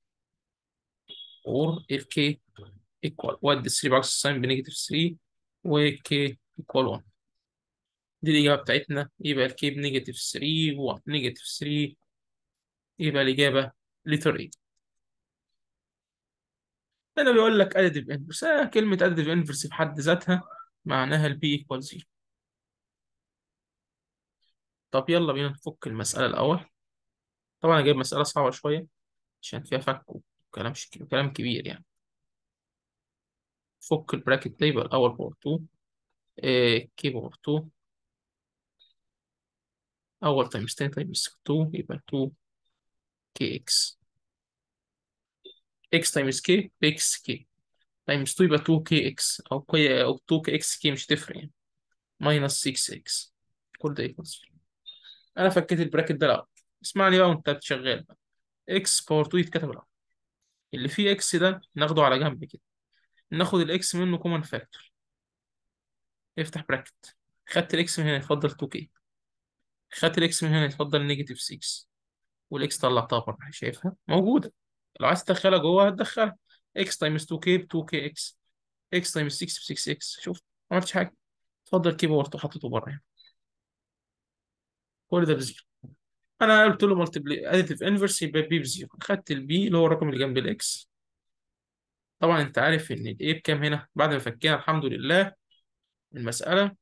اور الكي ايكوال ودي 3 بعكس الساين بنيجاتيف 3 وكي ايكوال 1 دي الإجابة بتاعتنا يبقى الكي بنيجاتيف 3 و1 نيجاتيف 3 يبقى الإجابة لتر ايه هنا بيقول لك additive inverse آه كلمة additive inverse في حد ذاتها معناها البي ايكوال 0 طب يلا بينا نفك المسألة الأول طبعا أنا جايب مسألة صعبة شوية عشان فيها فك وكلام شكل وكلام كبير يعني فك البراكت ده يبقى الأول باور 2 إيه كي باور 2 أول تايمز تاني تايمز 2 يبقى 2 كي إكس إكس تايمز كي بإكس كي تايمز 2 يبقى 2 كي إكس أو كي أو 2 كي إكس كي مش تفرق يعني ماينس 6 إكس كل ده إيكوالز أنا فكيت البراكت ده الأول اسمعني بقى وأنت شغال بقى إكس باور 2 يتكتب الأول اللي فيه إكس ده ناخده على جنب كده ناخد الإكس منه كومن فاكتور افتح براكت خدت الإكس من هنا يتفضل 2 كي خدت الإكس من هنا يتفضل نيجاتيف 6 والاكس طلعتها بره شايفها موجوده لو عايز تدخلها جوه هتدخلها اكس تايمز 2 كي ب 2 كي اكس اكس تايمز 6 ب 6 اكس شوف ما عملتش حاجه اتفضل كيبورد وحطيته بره يعني كل ده بزيرو انا قلت له مالتيبلي اديتيف انفرس يبقى بي بزيرو خدت البي اللي هو الرقم اللي جنب الاكس طبعا انت عارف ان الاي بكام هنا بعد ما فكينا الحمد لله المساله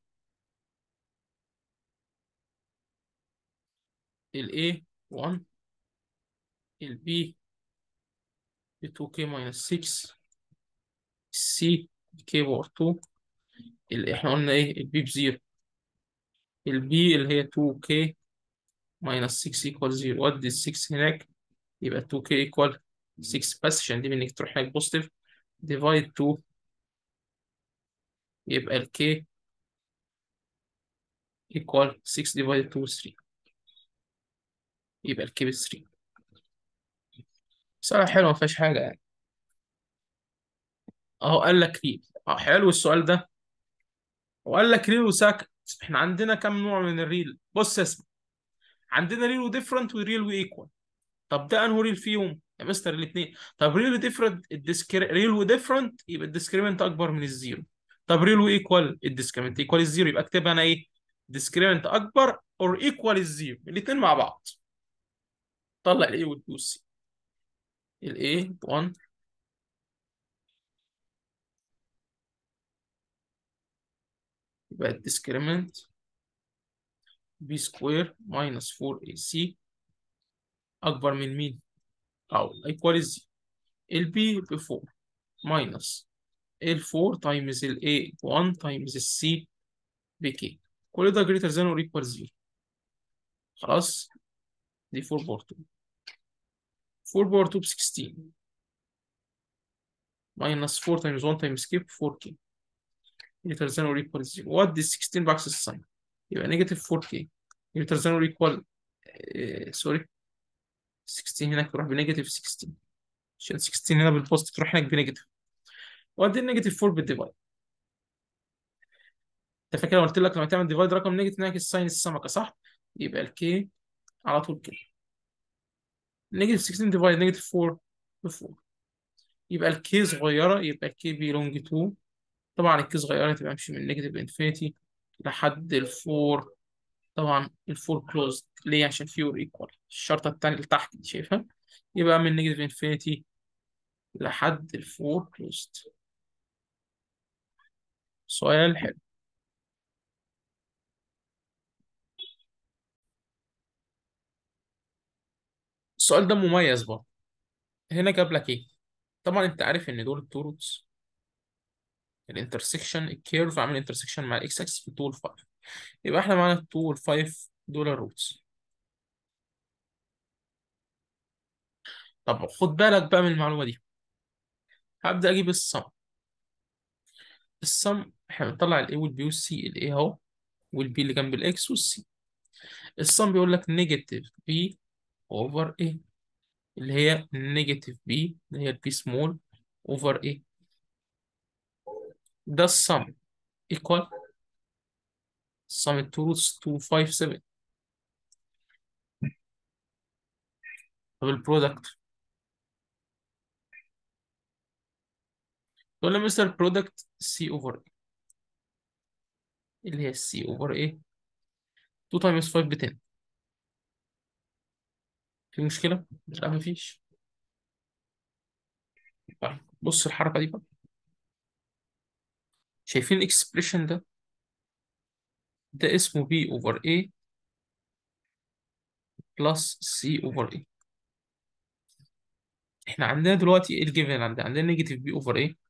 الاي 1 البي ب 2 كي ماينس 6 السي كي باور 2 اللي احنا قلنا ايه البي بزيرو البي اللي هي 2k minus 6 equal 0 ودي ال 6 هناك يبقى 2k equal 6 بس عشان دي منك تروح هناك بوزيتيف divide 2 يبقى ال k equal 6 divided 2 3 يبقى ال k ب 3 مسألة حلوة ما فيهاش حاجة يعني اهو قال لك ريل اه حلو السؤال ده وقال لك ريل وساكت احنا عندنا كم نوع من الريل بص اسمع عندنا ريل وديفرنت وريل وايكوال طب ده انه ريل فيهم يا مستر الاثنين طب ريل وديفرنت الديسكري ريل وديفرنت يبقى الديسكريمنت اكبر من الزيرو طب ريل وايكوال الديسكريمنت ايكوال الزيرو يبقى اكتبها انا ايه ديسكريمنت اكبر اور ايكوال الزيرو الاثنين مع بعض طلع الاي والبي والسي الاي 1 يبقى الديسكريمنت بي سكوير ماينس 4 اي سي اكبر من مين او ايكوال الزيرو البي ب 4 ماينس ال 4 تايمز ال A 1 تايمز ال C بكي كل ده greater than or equal 0 خلاص دي 4 باور 2 4 باور 2 ب 16 ماينس 4 تايمز 1 تايمز كي ب 4k greater than or equal 0 ودي ال 16 بعكس الساين يبقى نيجاتيف 4k greater than or equal سوري 16 هناك تروح بنيجاتيف 16 عشان 16 هنا بالبوزيتيف تروح هناك بنيجاتيف وادي النيجاتيف 4 بالديفايد انت فاكر قلت لك لما تعمل ديفايد رقم نيجاتيف نعكس ساين السمكه صح؟ يبقى الكي على طول كده نيجاتيف 16 ديفايد نيجاتيف 4 ب 4 يبقى الكي صغيره يبقى الكي بيلونج 2 طبعا الكي صغيره تبقى امشي من نيجاتيف انفينيتي لحد ال 4 طبعا ال 4 كلوزد ليه عشان فيور ايكوال الشرطه الثانيه اللي تحت دي شايفها يبقى من نيجاتيف انفينيتي لحد ال 4 كلوزد سؤال حلو السؤال ده مميز برضه هنا جاب لك ايه طبعا انت عارف ان دول التو روتس الانترسكشن الكيرف عامل انترسكشن مع الاكس اكس في التو والفايف يبقى احنا معانا التو والفايف دول الروتس طب خد بالك بقى من المعلومه دي هبدا اجيب الصم الصم احنا بنطلع الاي والبي والسي الاي اهو والبي اللي جنب الاكس والسي الصم بيقول لك نيجاتيف بي اوفر ايه اللي هي نيجاتيف بي اللي هي البي سمول اوفر ايه ده الصم ايكوال sum التو روتس 2 5 7 طب البرودكت تقول لي مستر برودكت سي اوفر اللي هي السي اوفر ايه 2 تايمز 5 ب 10 في مشكلة؟ لا مفيش طيب بص الحركة دي بقى شايفين الاكسبريشن ده ده اسمه بي اوفر ايه بلس سي اوفر ايه احنا عندنا دلوقتي ايه الجيفن عندنا عندنا نيجاتيف بي اوفر ايه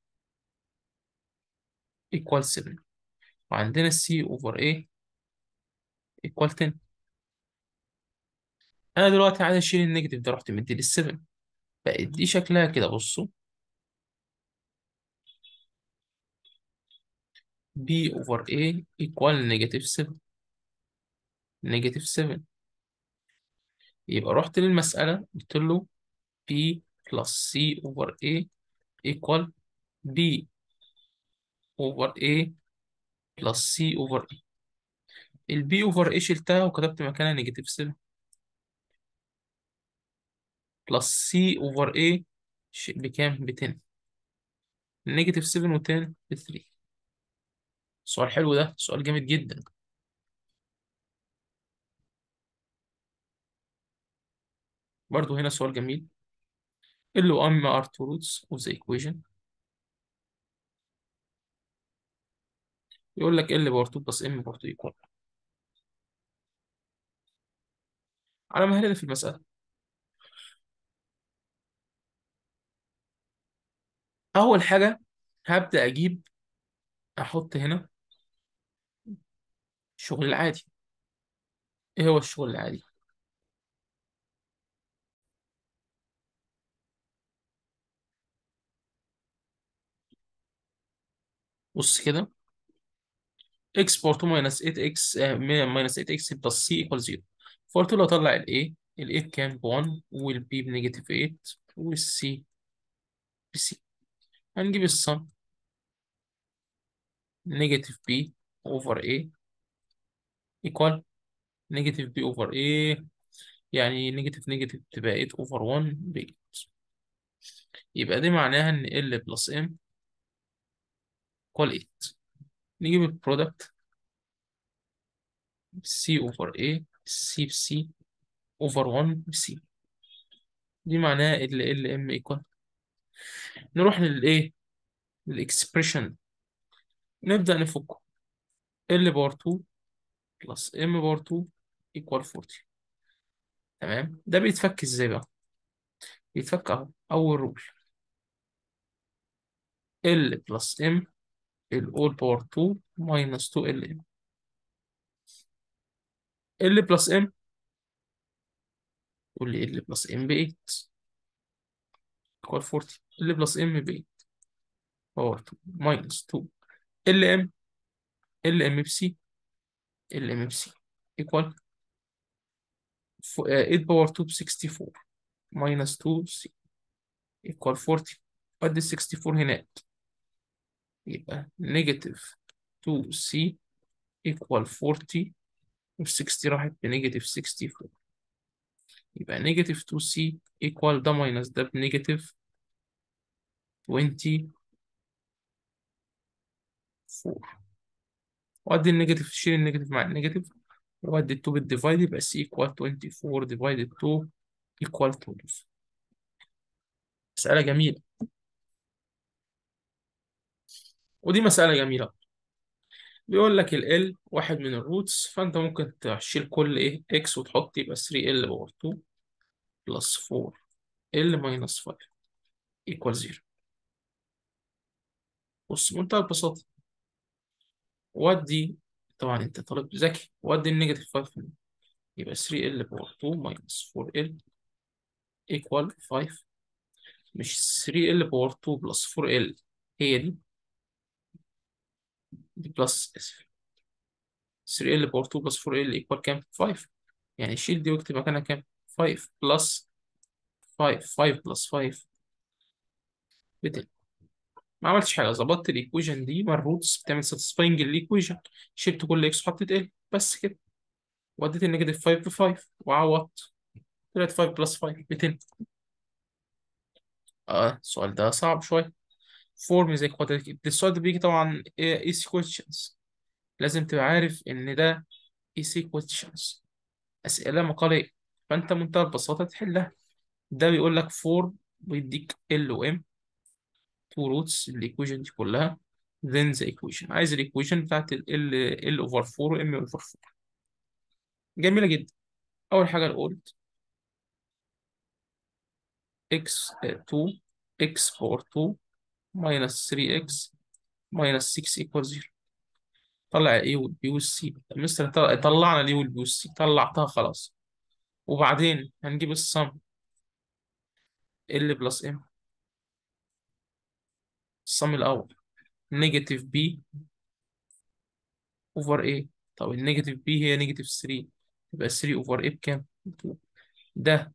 ايكوال 7 وعندنا سي اوفر ايه ايكوال 10 انا دلوقتي عايز اشيل النيجاتيف ده رحت مدي لل 7 بقت دي شكلها كده بصوا بي اوفر ايه ايكوال نيجاتيف 7 نيجاتيف 7 يبقى رحت للمسألة قلت له بي بلس سي اوفر ايه ايكوال بي اوفر ايه بلس سي اوفر ايه البي اوفر ايه شلتها وكتبت مكانها نيجاتيف 7 بلس سي اوفر ايه بكام ب 10 نيجاتيف 7 و 10 ب 3 سؤال حلو ده سؤال جامد جدا برضو هنا سؤال جميل اللي هو أما are two roots of the equation يقول لك L باور 2 بلس M باور 2 equal على مهلنا في المسألة أول حاجة هبدأ أجيب أحط هنا الشغل العادي إيه هو الشغل العادي؟ بص كده x باور 2 minus 8x آه، minus 8x بلس c equal 0 فقلت له أطلع ال A ال A بكام ب 1 وال B بنيجاتيف 8 وال C ب C هنجيب الصم نيجاتيف B over A equal نيجاتيف B over A يعني نيجاتيف نيجاتيف تبقى 8 over 1 ب 8 يبقى دي معناها إن L بلس M equal 8 نجيب البرودكت C over A C ب C over 1 ب C دي معناها ال ال ام ايكوال نروح للايه للاكسبريشن نبدأ نفكه ال باور 2 بلس ام باور 2 ايكوال 40 تمام ده بيتفك ازاي بقى بيتفك اهو اول رول ال بلس ام الاول باور 2 ماينس 2 ال ام ال بلس ام قول لي ال بلس ام ب 8 ايكوال 40 ال بلس ام ب 8 باور 2 ماينس 2 ال ام ال ام بسي ال ام بسي ايكوال 8 باور 2 ب 64 ماينس 2 سي ايكوال 40 ادي 64 هناك يبقى نيجاتيف 2 سي ايكوال 40 وال 60 راحت بنيجاتيف 64 يبقى نيجاتيف 2 سي ايكوال ده ماينس ده بنيجاتيف 24 وادي النيجاتيف شيل النيجاتيف مع النيجاتيف وادي ال 2 بالديفايد يبقى سي ايكوال 24 ديفايدد 2 ايكوال 12 مسألة جميلة ودي مسألة جميلة بيقول لك ال L واحد من الروتس فأنت ممكن تشيل كل إيه إكس وتحط يبقى 3 ال باور 2 بلس 4 ال ماينس 5 ايكوال 0 بص منتهى البساطة ودي طبعا انت طالب ذكي ودي النيجاتيف 5 هنا. يبقى 3 ال باور 2 ماينس 4 ال ايكوال 5 مش 3 ال باور 2 بلس 4 ال هي دي دي بلس اسف 3 ال باور 2 بلس 4 ال ايكوال كام 5 يعني شيل دي واكتب مكانها كام 5 بلس 5 5 بلس 5 ب 10 ما عملتش حاجه ظبطت الايكويشن دي مع الروتس بتعمل ساتسفاينج الايكويشن شلت كل اكس وحطيت ال بس كده وديت النيجاتيف 5 ب 5 وعوضت طلعت 5 بلس 5 ب 10 اه السؤال ده صعب شويه فورم زي كوادراتيك السؤال ده بيجي طبعا ايسي كويشنز لازم تبقى عارف ان ده ايسي كويشنز اسئله مقاليه فانت منتهى البساطه تحلها ده بيقول لك فورم ويديك ال و ام تو روتس الايكويشن دي كلها then the equation عايز الايكويشن بتاعت ال ال اوفر 4 و ام اوفر 4 جميله جدا اول حاجه الاولد x 2 x باور 2 minus 3x minus 6 equal 0 طلع ايه والبي والسي مستر طل- طلعنا الايه والبي والسي طلعتها خلاص وبعدين هنجيب الصم ال بلس ام الصم الاول نيجاتيف بي اوفر ايه طب النيجاتيف بي هي نيجاتيف 3 يبقى 3 اوفر ايه بكام 2 ده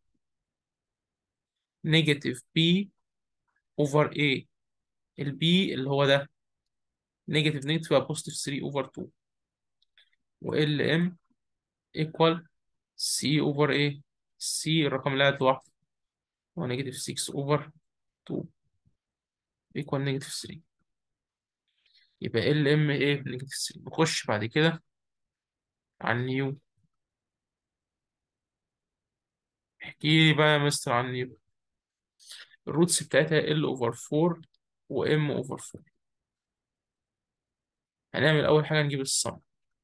نيجاتيف بي اوفر ايه البي اللي هو ده نيجاتيف نيجاتيف يبقى بوزيتيف 3 اوفر 2 وال ام ايكوال سي اوفر ايه سي الرقم اللي قاعد لوحده هو نيجاتيف 6 اوفر 2 ايكوال نيجاتيف 3 يبقى ال ام ايه نيجاتيف 3 نخش بعد كده على النيو احكي لي بقى يا مستر عن النيو الروتس بتاعتها ال اوفر 4 وام اوفر 4 هنعمل اول حاجه نجيب الصم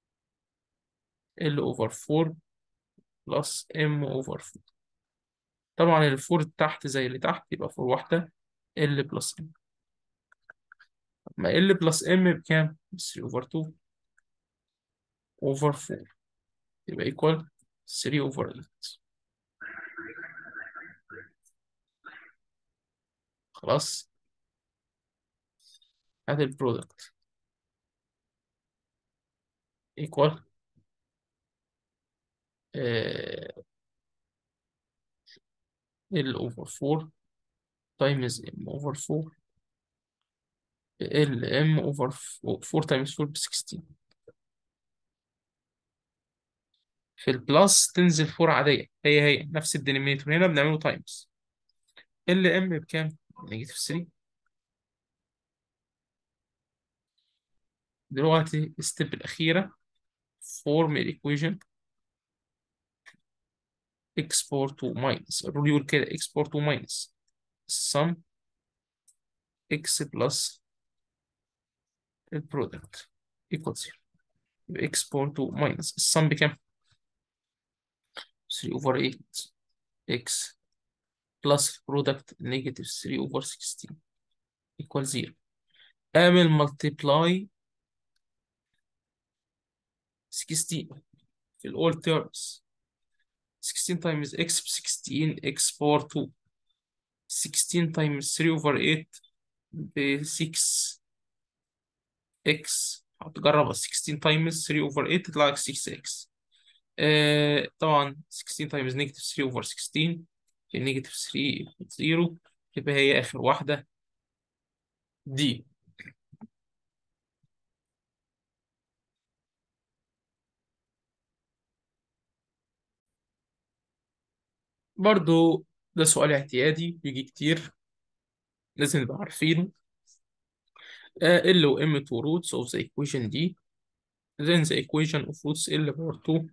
ال اوفر 4 بلس ام اوفر 4 طبعا الفور تحت زي اللي تحت يبقى فور واحده ال بلس ام ما ال بلس ام بكام 3 اوفر 2 اوفر 4 يبقى ايكوال 3 اوفر 8 خلاص هات البرودكت ايكوال ال اوفر 4 تايمز ام اوفر 4 ال ام اوفر 4 تايمز 4 ب 16 في البلس تنزل 4 عادية هي هي نفس الدينومينيتور هنا بنعمله تايمز ال ام بكام؟ نيجاتيف 3 دلوقتي الستيب الأخيرة فورم الإيكويشن x بور 2 ماينس الرول يقول كده x بور 2 ماينس sum x بلس البرودكت equal 0 يبقى x بور 2 ماينس السم بكام؟ 3 over 8 x بلس البرودكت نيجاتيف 3 over 16 equal 0 اعمل multiply 16 في all terms 16 times x ب 16 x باور 2 16 times 3 over 8 ب 6 x هتجرب 16 times 3 over 8 تطلع لك 6x آه طبعا 16 times negative 3 over 16 في negative 3 equals 0 يبقى هي آخر واحدة دي برضو ده سؤال اعتيادي بيجي كتير لازم نبقى عارفينه آه L و M two roots of the equation دي then the equation of roots L power 2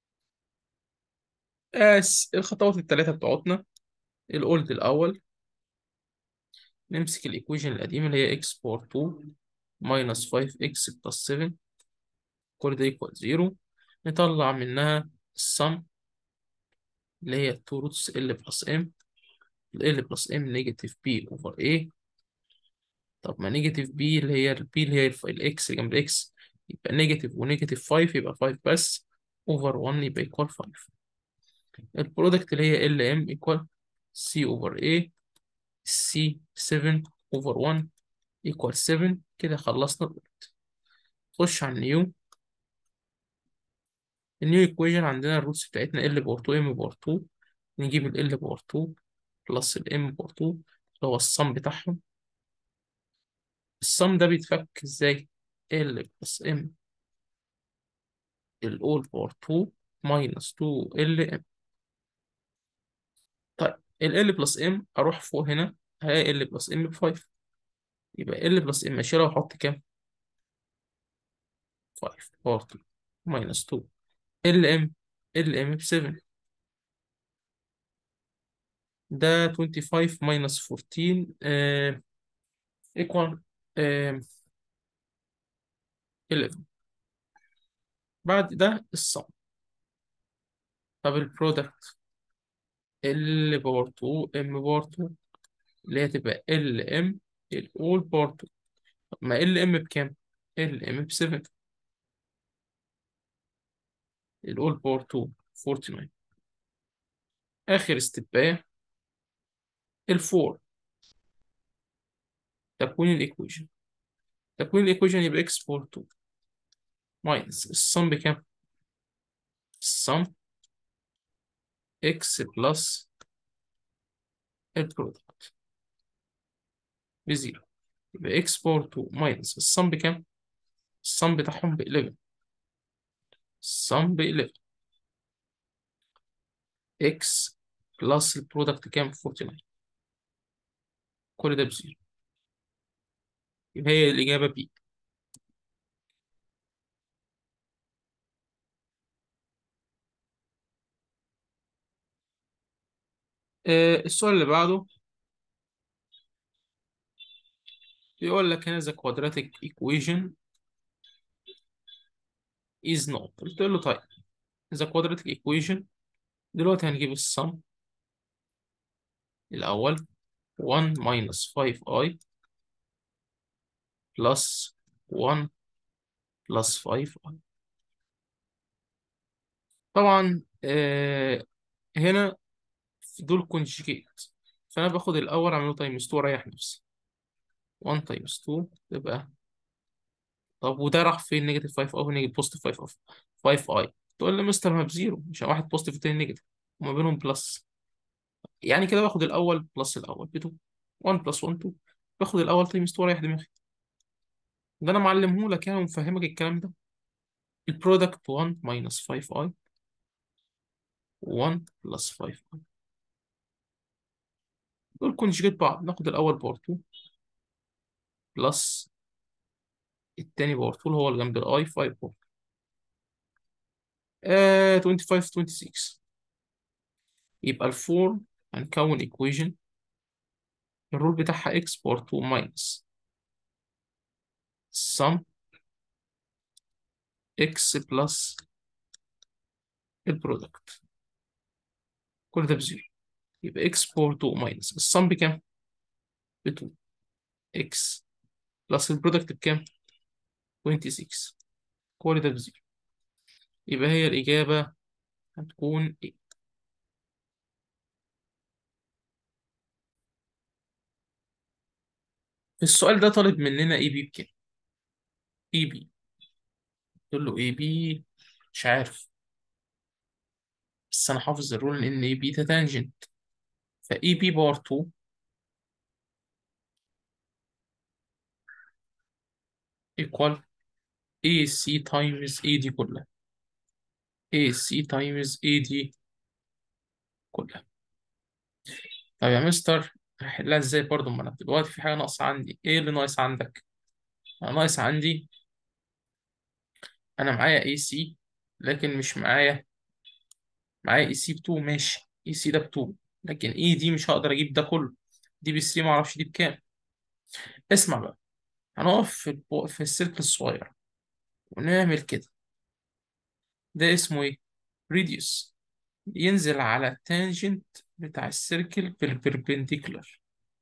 آه الخطوات الثلاثة بتوعتنا الأولد الأول نمسك الإيكويشن القديمة اللي هي x باور 2 minus 5x plus 7 كل ده equal 0 نطلع منها السم اللي هي 2 روتس ال بلس ام ال بلس ام نيجاتيف بي اوفر ايه طب ما نيجاتيف بي اللي هي البي اللي هي الاكس جنب الاكس يبقى نيجاتيف ونيجاتيف 5 يبقى 5 بس اوفر 1 يبقى ايكوال 5 البرودكت اللي هي ال ام ايكوال سي اوفر ايه سي 7 اوفر 1 ايكوال 7 كده خلصنا البرودكت خش على النيو النيو ايكويشن عندنا الروتس بتاعتنا ال باور 2 ام باور 2 نجيب ال ال باور 2 بلس الام باور 2 اللي هو الصم بتاعهم الصم ده بيتفك ازاي ال بلس ام الاول باور 2 ماينس 2 ال ام طيب ال ال بلس ام اروح فوق هنا هلاقي ال بلس ام ب 5 يبقى ال بلس ام اشيلها واحط كام 5 باور 2 ماينس 2 ال ام ال ام ب 7 ده 25 ماينس 14 آه equal آه 11 بعد ده الصم طب البرودكت ال باور 2 ام باور 2 اللي هي تبقى ال ام الاول باور 2 طب ما ال ام بكام؟ ال ام ب 7 الاول باور 2 49 اخر ستيبايه الفور تكوين الايكويشن تكوين الايكويشن يبقى اكس باور 2 ماينس الصم بكام؟ الصم اكس بلس البرودكت بزيرو يبقى اكس باور 2 ماينس الصم بكام؟ الصم بتاعهم ب 11 الصم ب 11 اكس بلس البرودكت كام؟ 49 كل ده بزيرو يبقى هي الإجابة بي آه السؤال اللي بعده بيقول لك هنا the quadratic equation is not قلت له طيب the quadratic equation دلوقتي هنجيب السم الأول 1 minus 5i plus 1 plus 5i طبعا آه هنا في دول كونجيجيت فأنا باخد الأول أعمله تايمز 2 أريح نفسي 1 تايمز 2 تبقى طب وده راح فين نيجاتيف 5 او نيجاتيف بوزيتيف 5 اوف 5 اي تقول لي مستر ما بزيرو عشان واحد بوزيتيف والتاني نيجاتيف وما بينهم بلس يعني كده باخد الاول بلس الاول ب 2 1 بلس 1 2 باخد الاول تايمز 2 رايح دماغي ده انا معلمه لك يعني ومفهمك الكلام ده البرودكت 1 ماينس 5 اي 1 بلس 5 اي دول كونجيجيت بعض ناخد الاول باور 2 بلس التاني باور 2 اللي هو اللي جنب الاي 5 باور آه 25 26 يبقى الفور هنكون equation الرول بتاعها x باور 2 minus sum x plus البرودكت كل ده بزيرو يبقى x باور 2 minus السم بكام؟ ب 2 x بلس البرودكت بكام؟ 26 كل ده بزيرو يبقى هي الإجابة هتكون إيه؟ في السؤال ده طالب مننا اي بي بكام؟ اي بي تقول له اي بي مش عارف بس انا حافظ الرول ان اي بي ده تانجنت فاي بي باور 2 ايكوال اي سي تايمز اي دي كلها اي سي تايمز اي دي كلها طب يا مستر هحلها ازاي برضه ما انا دلوقتي في حاجه ناقصه عندي ايه اللي ناقص عندك انا ناقص عندي انا معايا اي سي لكن مش معايا معايا اي سي ب 2 ماشي اي سي ده ب 2 لكن اي دي مش هقدر اجيب ده كله دي ب 3 ما اعرفش دي بكام اسمع بقى هنقف في البو... في السلك الصغير ونعمل كده ده اسمه ايه ريديوس ينزل على التانجنت بتاع السيركل بالبربنديكولار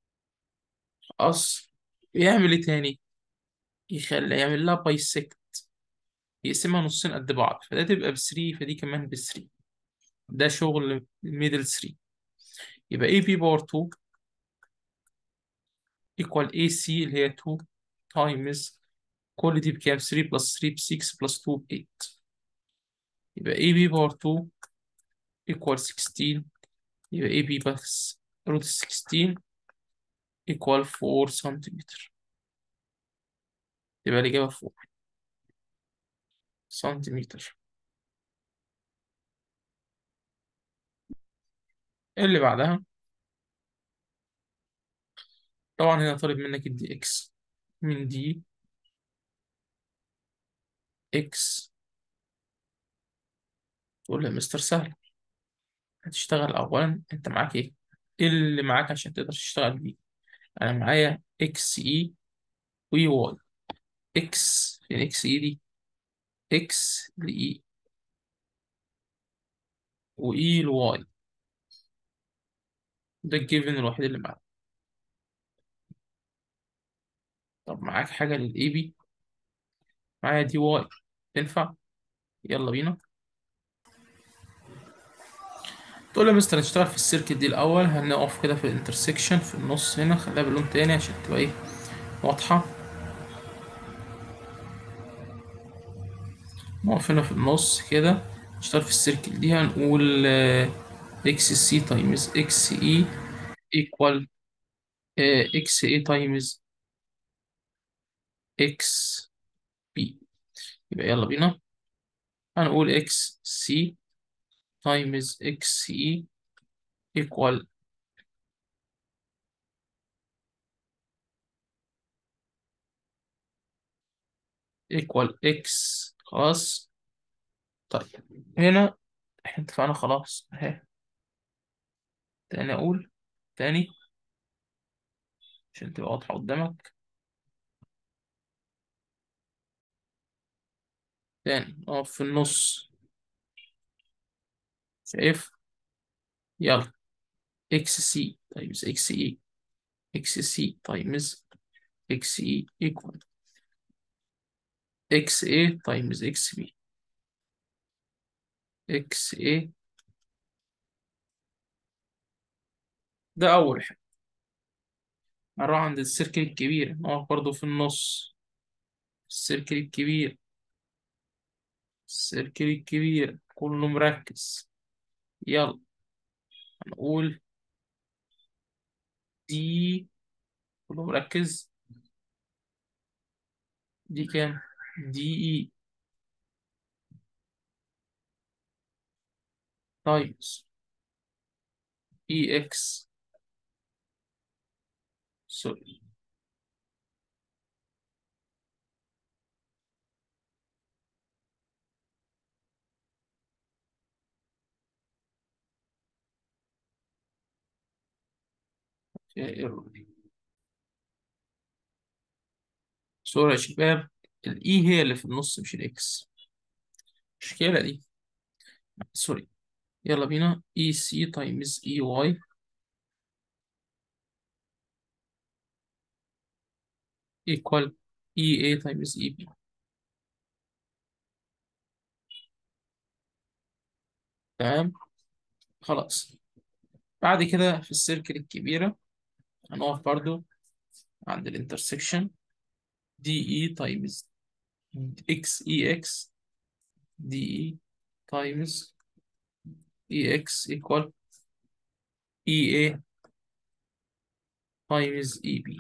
خلاص يعمل ايه تاني يخلي يعمل لها بايسكت يقسمها نصين قد بعض فده تبقى ب 3 فدي كمان ب 3 ده شغل ميدل 3 يبقى اي بي باور 2 equal AC اللي هي 2 times كل دي بكام 3 بلس 3 ب 6 بلس 2 ب 8 يبقى AB باور 2 equal 16 يبقى AB بس روت 16 equal 4 سنتيمتر يبقى الإجابة 4 سنتيمتر اللي بعدها طبعا هنا طالب منك الدي اكس من دي اكس تقول له يا مستر سهل هتشتغل اولا انت معاك ايه ايه اللي معاك عشان تقدر تشتغل بيه انا معايا اكس اي وي واي اكس فين اكس اي دي اكس لاي واي لواي ده الجيفن الوحيد اللي معاك طب معاك حاجة للاي بي معايا دي واي تنفع يلا بينا تقول له يا مستر نشتغل في السيركت دي الأول هنقف كده في الانترسكشن في النص هنا خليها بلون تاني عشان تبقى ايه واضحة نقف هنا في النص كده نشتغل في السيركت دي هنقول اكس سي تايمز اكس اي ايكوال اكس اي تايمز اكس بي يبقى يلا بينا هنقول اكس سي تايمز اكس اي ايكوال ايكوال اكس خلاص طيب هنا احنا اتفقنا خلاص اهي تاني اقول تاني عشان تبقى واضحة قدامك تاني اقف في النص شايف يلا اكس سي تايمز اكس اي اكس سي تايمز اكس اي ايكوال اكس اي تايمز اكس بي اكس اي ده اول حاجة هنروح عند السيركل الكبير نقف برضو في النص السيركل الكبير السيركل الكبير كله مركز يلا هنقول دي كله مركز دي كام دي اي تايمز اي اكس سوري فيها ايرور سوري يا شباب الاي هي اللي في النص مش الاكس المشكلة دي سوري يلا بينا اي سي تايمز اي واي equal اي اي تايمز اي بي تمام خلاص بعد كده في السيركل الكبيرة هنقف برضو عند الانترسكشن دي اي تايمز اكس اي اكس دي اي تايمز اي اكس equal اي اي تايمز اي بي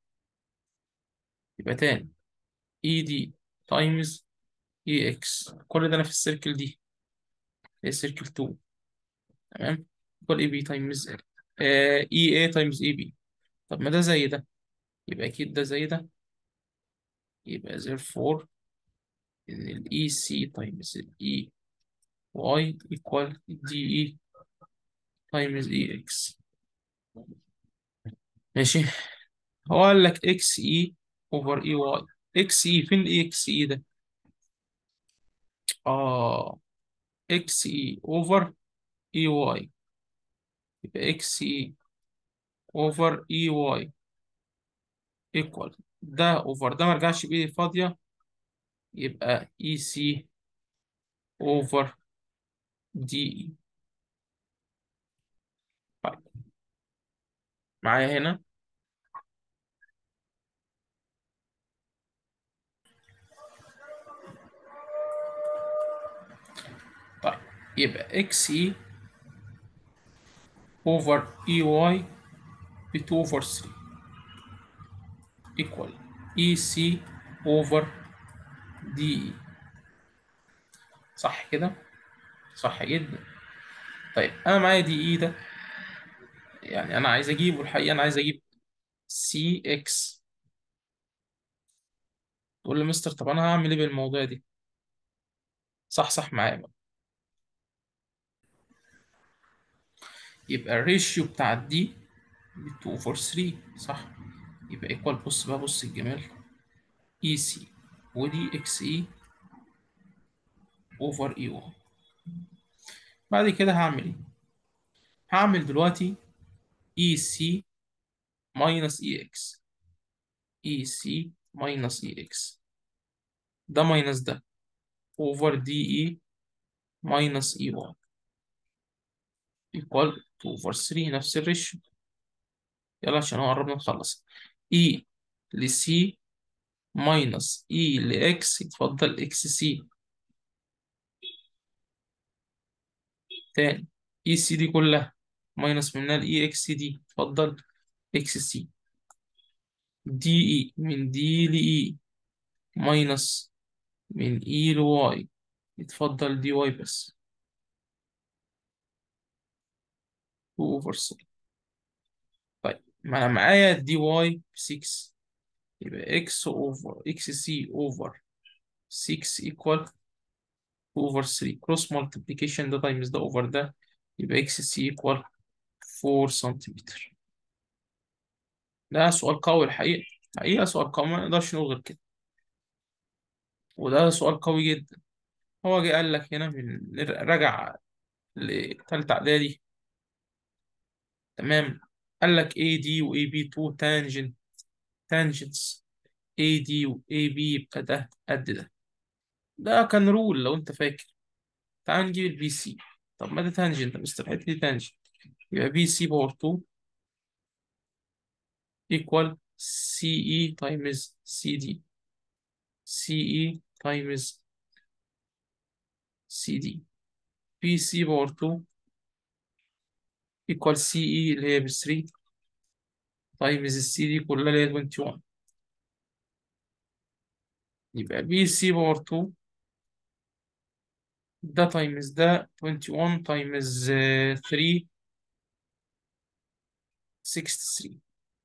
يبقى تاني اي دي تايمز اي اكس كل ده انا في السيركل دي هي سيركل 2 تمام equal اي بي تايمز اي اي تايمز اي بي طب ما ده زي ده يبقى اكيد ده زي ده يبقى therefore ان الاي سي تايمز الاي واي equal دي اي تايمز اي اكس ماشي هو قال لك اكس اي اوفر اي واي اكس اي فين الاي اكس اي ده اه اكس اي اوفر اي واي يبقى اكس اي اوفر اي واي ايكوال ده اوفر ده مرجعش بايدي فاضية يبقى اي سي اوفر دي اي طيب معايا هنا طيب يبقى اكس اي اوفر اي واي ب 2 اوفر 3 equal EC over DE صح كده؟ صح جدا طيب أنا معايا دي إي ده يعني أنا عايز أجيبه الحقيقة أنا عايز أجيب CX تقول لي مستر طب أنا هعمل إيه بالموضوع دي؟ صح صح معايا بقى يبقى الريشيو بتاع الدي 2 over 3 صح يبقى ايكوال بص بقى بص الجمال اي سي ودي اكس اي اوفر اي 1 بعد كده هعمل ايه هعمل دلوقتي اي سي ماينس اي اكس اي سي ماينس اي اكس ده ماينس ده اوفر دي اي ماينس اي 1 ايكوال 2 اوفر 3 نفس الريشيو يلا عشان هو قربنا نخلص اي لسي ماينس اي لاكس يتفضل اكس سي تاني اي سي دي كلها ماينس منها الاي اكس دي اتفضل اكس سي دي اي من دي لاي ماينس من اي لواي يتفضل دي واي بس 2 اوفر 3 طيب ما انا معايا دي واي 6 يبقى اكس اوفر اكس سي اوفر 6 ايكوال 2 اوفر 3 كروس مالتيبليكيشن ده تايمز ده اوفر ده يبقى اكس سي ايكوال 4 سنتيمتر ده سؤال قوي الحقيقة حقيقة سؤال قوي ما نقدرش نقول غير كده وده سؤال قوي جدا هو جه قال لك هنا من رجع لتالتة إعدادي تمام قال لك AD و AB2 تانجنت تانجنتس AD و AB يبقى ده قد ده ده كان رول لو أنت فاكر تعال نجيب البي سي طب ما ده تانجنت مستر حته دي تانجنت يبقى بي سي باور 2 equal CE times CD CE times CD بي سي باور 2 equal CE اللي هي ب 3 times السي دي كلها اللي هي 21 يبقى بي سي باور 2 ده تايمز ده 21 تايمز 3 63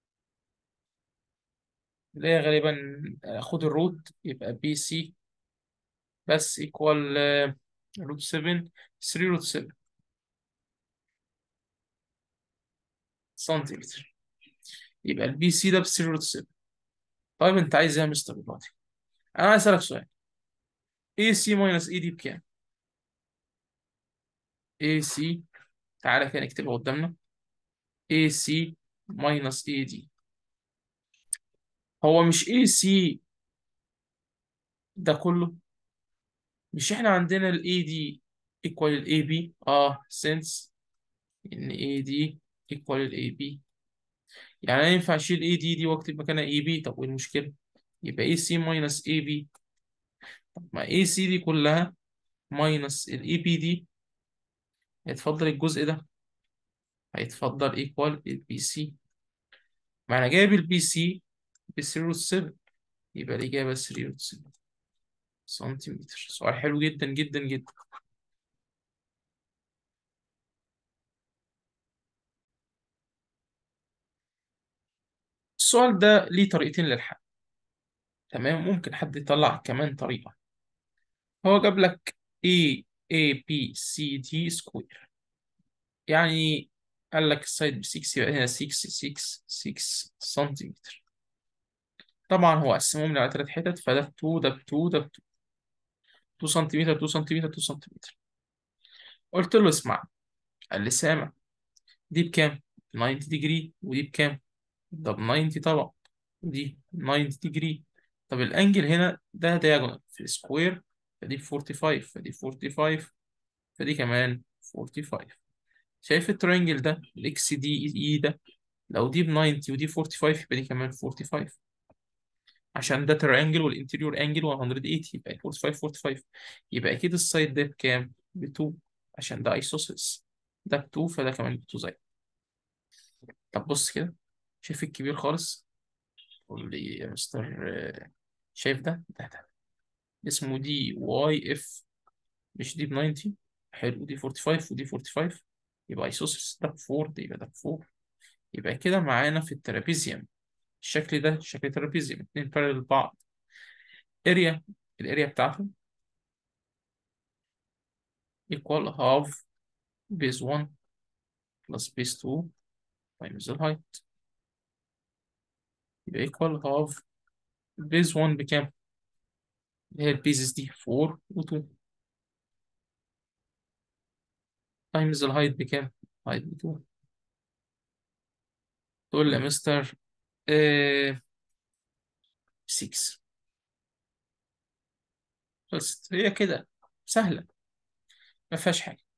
اللي هي غالبا خد الروت يبقى بي سي بس ايكوال روت 7 3 روت 7 سنتيمتر يبقى البي سي ده ب 3 روت 7 طيب انت عايز ايه يا مستر دلوقتي؟ انا عايز اسالك سؤال اي سي ماينس اي دي بكام؟ اي سي تعالى كده نكتبها قدامنا اي سي ماينس اي دي هو مش اي سي ده كله مش احنا عندنا الاي دي ايكوال الاي بي اه سنس ان اي دي ايكوال الاي بي يعني انا ينفع اشيل اي دي دي واكتب مكانها اي بي طب وايه المشكله يبقى اي سي ماينس اي بي طب ما اي سي دي كلها ماينس الاي بي دي هيتفضل الجزء ده هيتفضل ايكوال البي سي ما انا جايب البي سي ب 3 روت 7 يبقى الاجابه 3 روت 7 سنتيمتر سؤال حلو جدا جدا جدا السؤال ده ليه طريقتين للحل تمام ممكن حد يطلع كمان طريقة هو جاب لك A A B C D سكوير يعني قال لك السايد ب 6 يبقى هنا 6 6 6 سنتيمتر طبعا هو قسمهم لي على ثلاث حتت فده ب 2 ده ب 2 ده ب 2 2 سنتيمتر 2 سنتيمتر 2 سنتيمتر قلت له اسمع قال لي سامع دي بكام 90 ديجري ودي بكام ده ب 90 طبعا ودي 90 ديجري طب الانجل هنا ده دياجونال في السكوير فدي ب 45 فدي 45 فدي كمان 45 شايف الترينجل ده الاكس دي اي ده لو دي ب 90 ودي 45 يبقى دي كمان 45 عشان ده ترينجل والانتيريور انجل 180 يبقى 45 45 يبقى اكيد السايد ده بكام؟ ب 2 عشان ده ايسوسيلس ده ب 2 فده كمان ب 2 زي طب بص كده شايف الكبير خالص قول لي يا مستر آه، شايف ده ده ده اسمه دي واي اف مش دي ب 90 حلو دي 45 ودي 45 يبقى ايسوسيلس ده ب 4 ده يبقى ده ب 4 يبقى كده معانا في الترابيزيوم الشكل ده شكل ترابيزيوم اتنين بارل بعض اريا الاريا بتاعته equal half base 1 plus base 2 times the height يبقى equal half base 1 بكام؟ اللي هي البيزز دي 4 و 2 times الهايت بكام؟ height ب 2 تقول لي يا مستر آه 6 بس هي كده سهلة ما فيهاش حاجة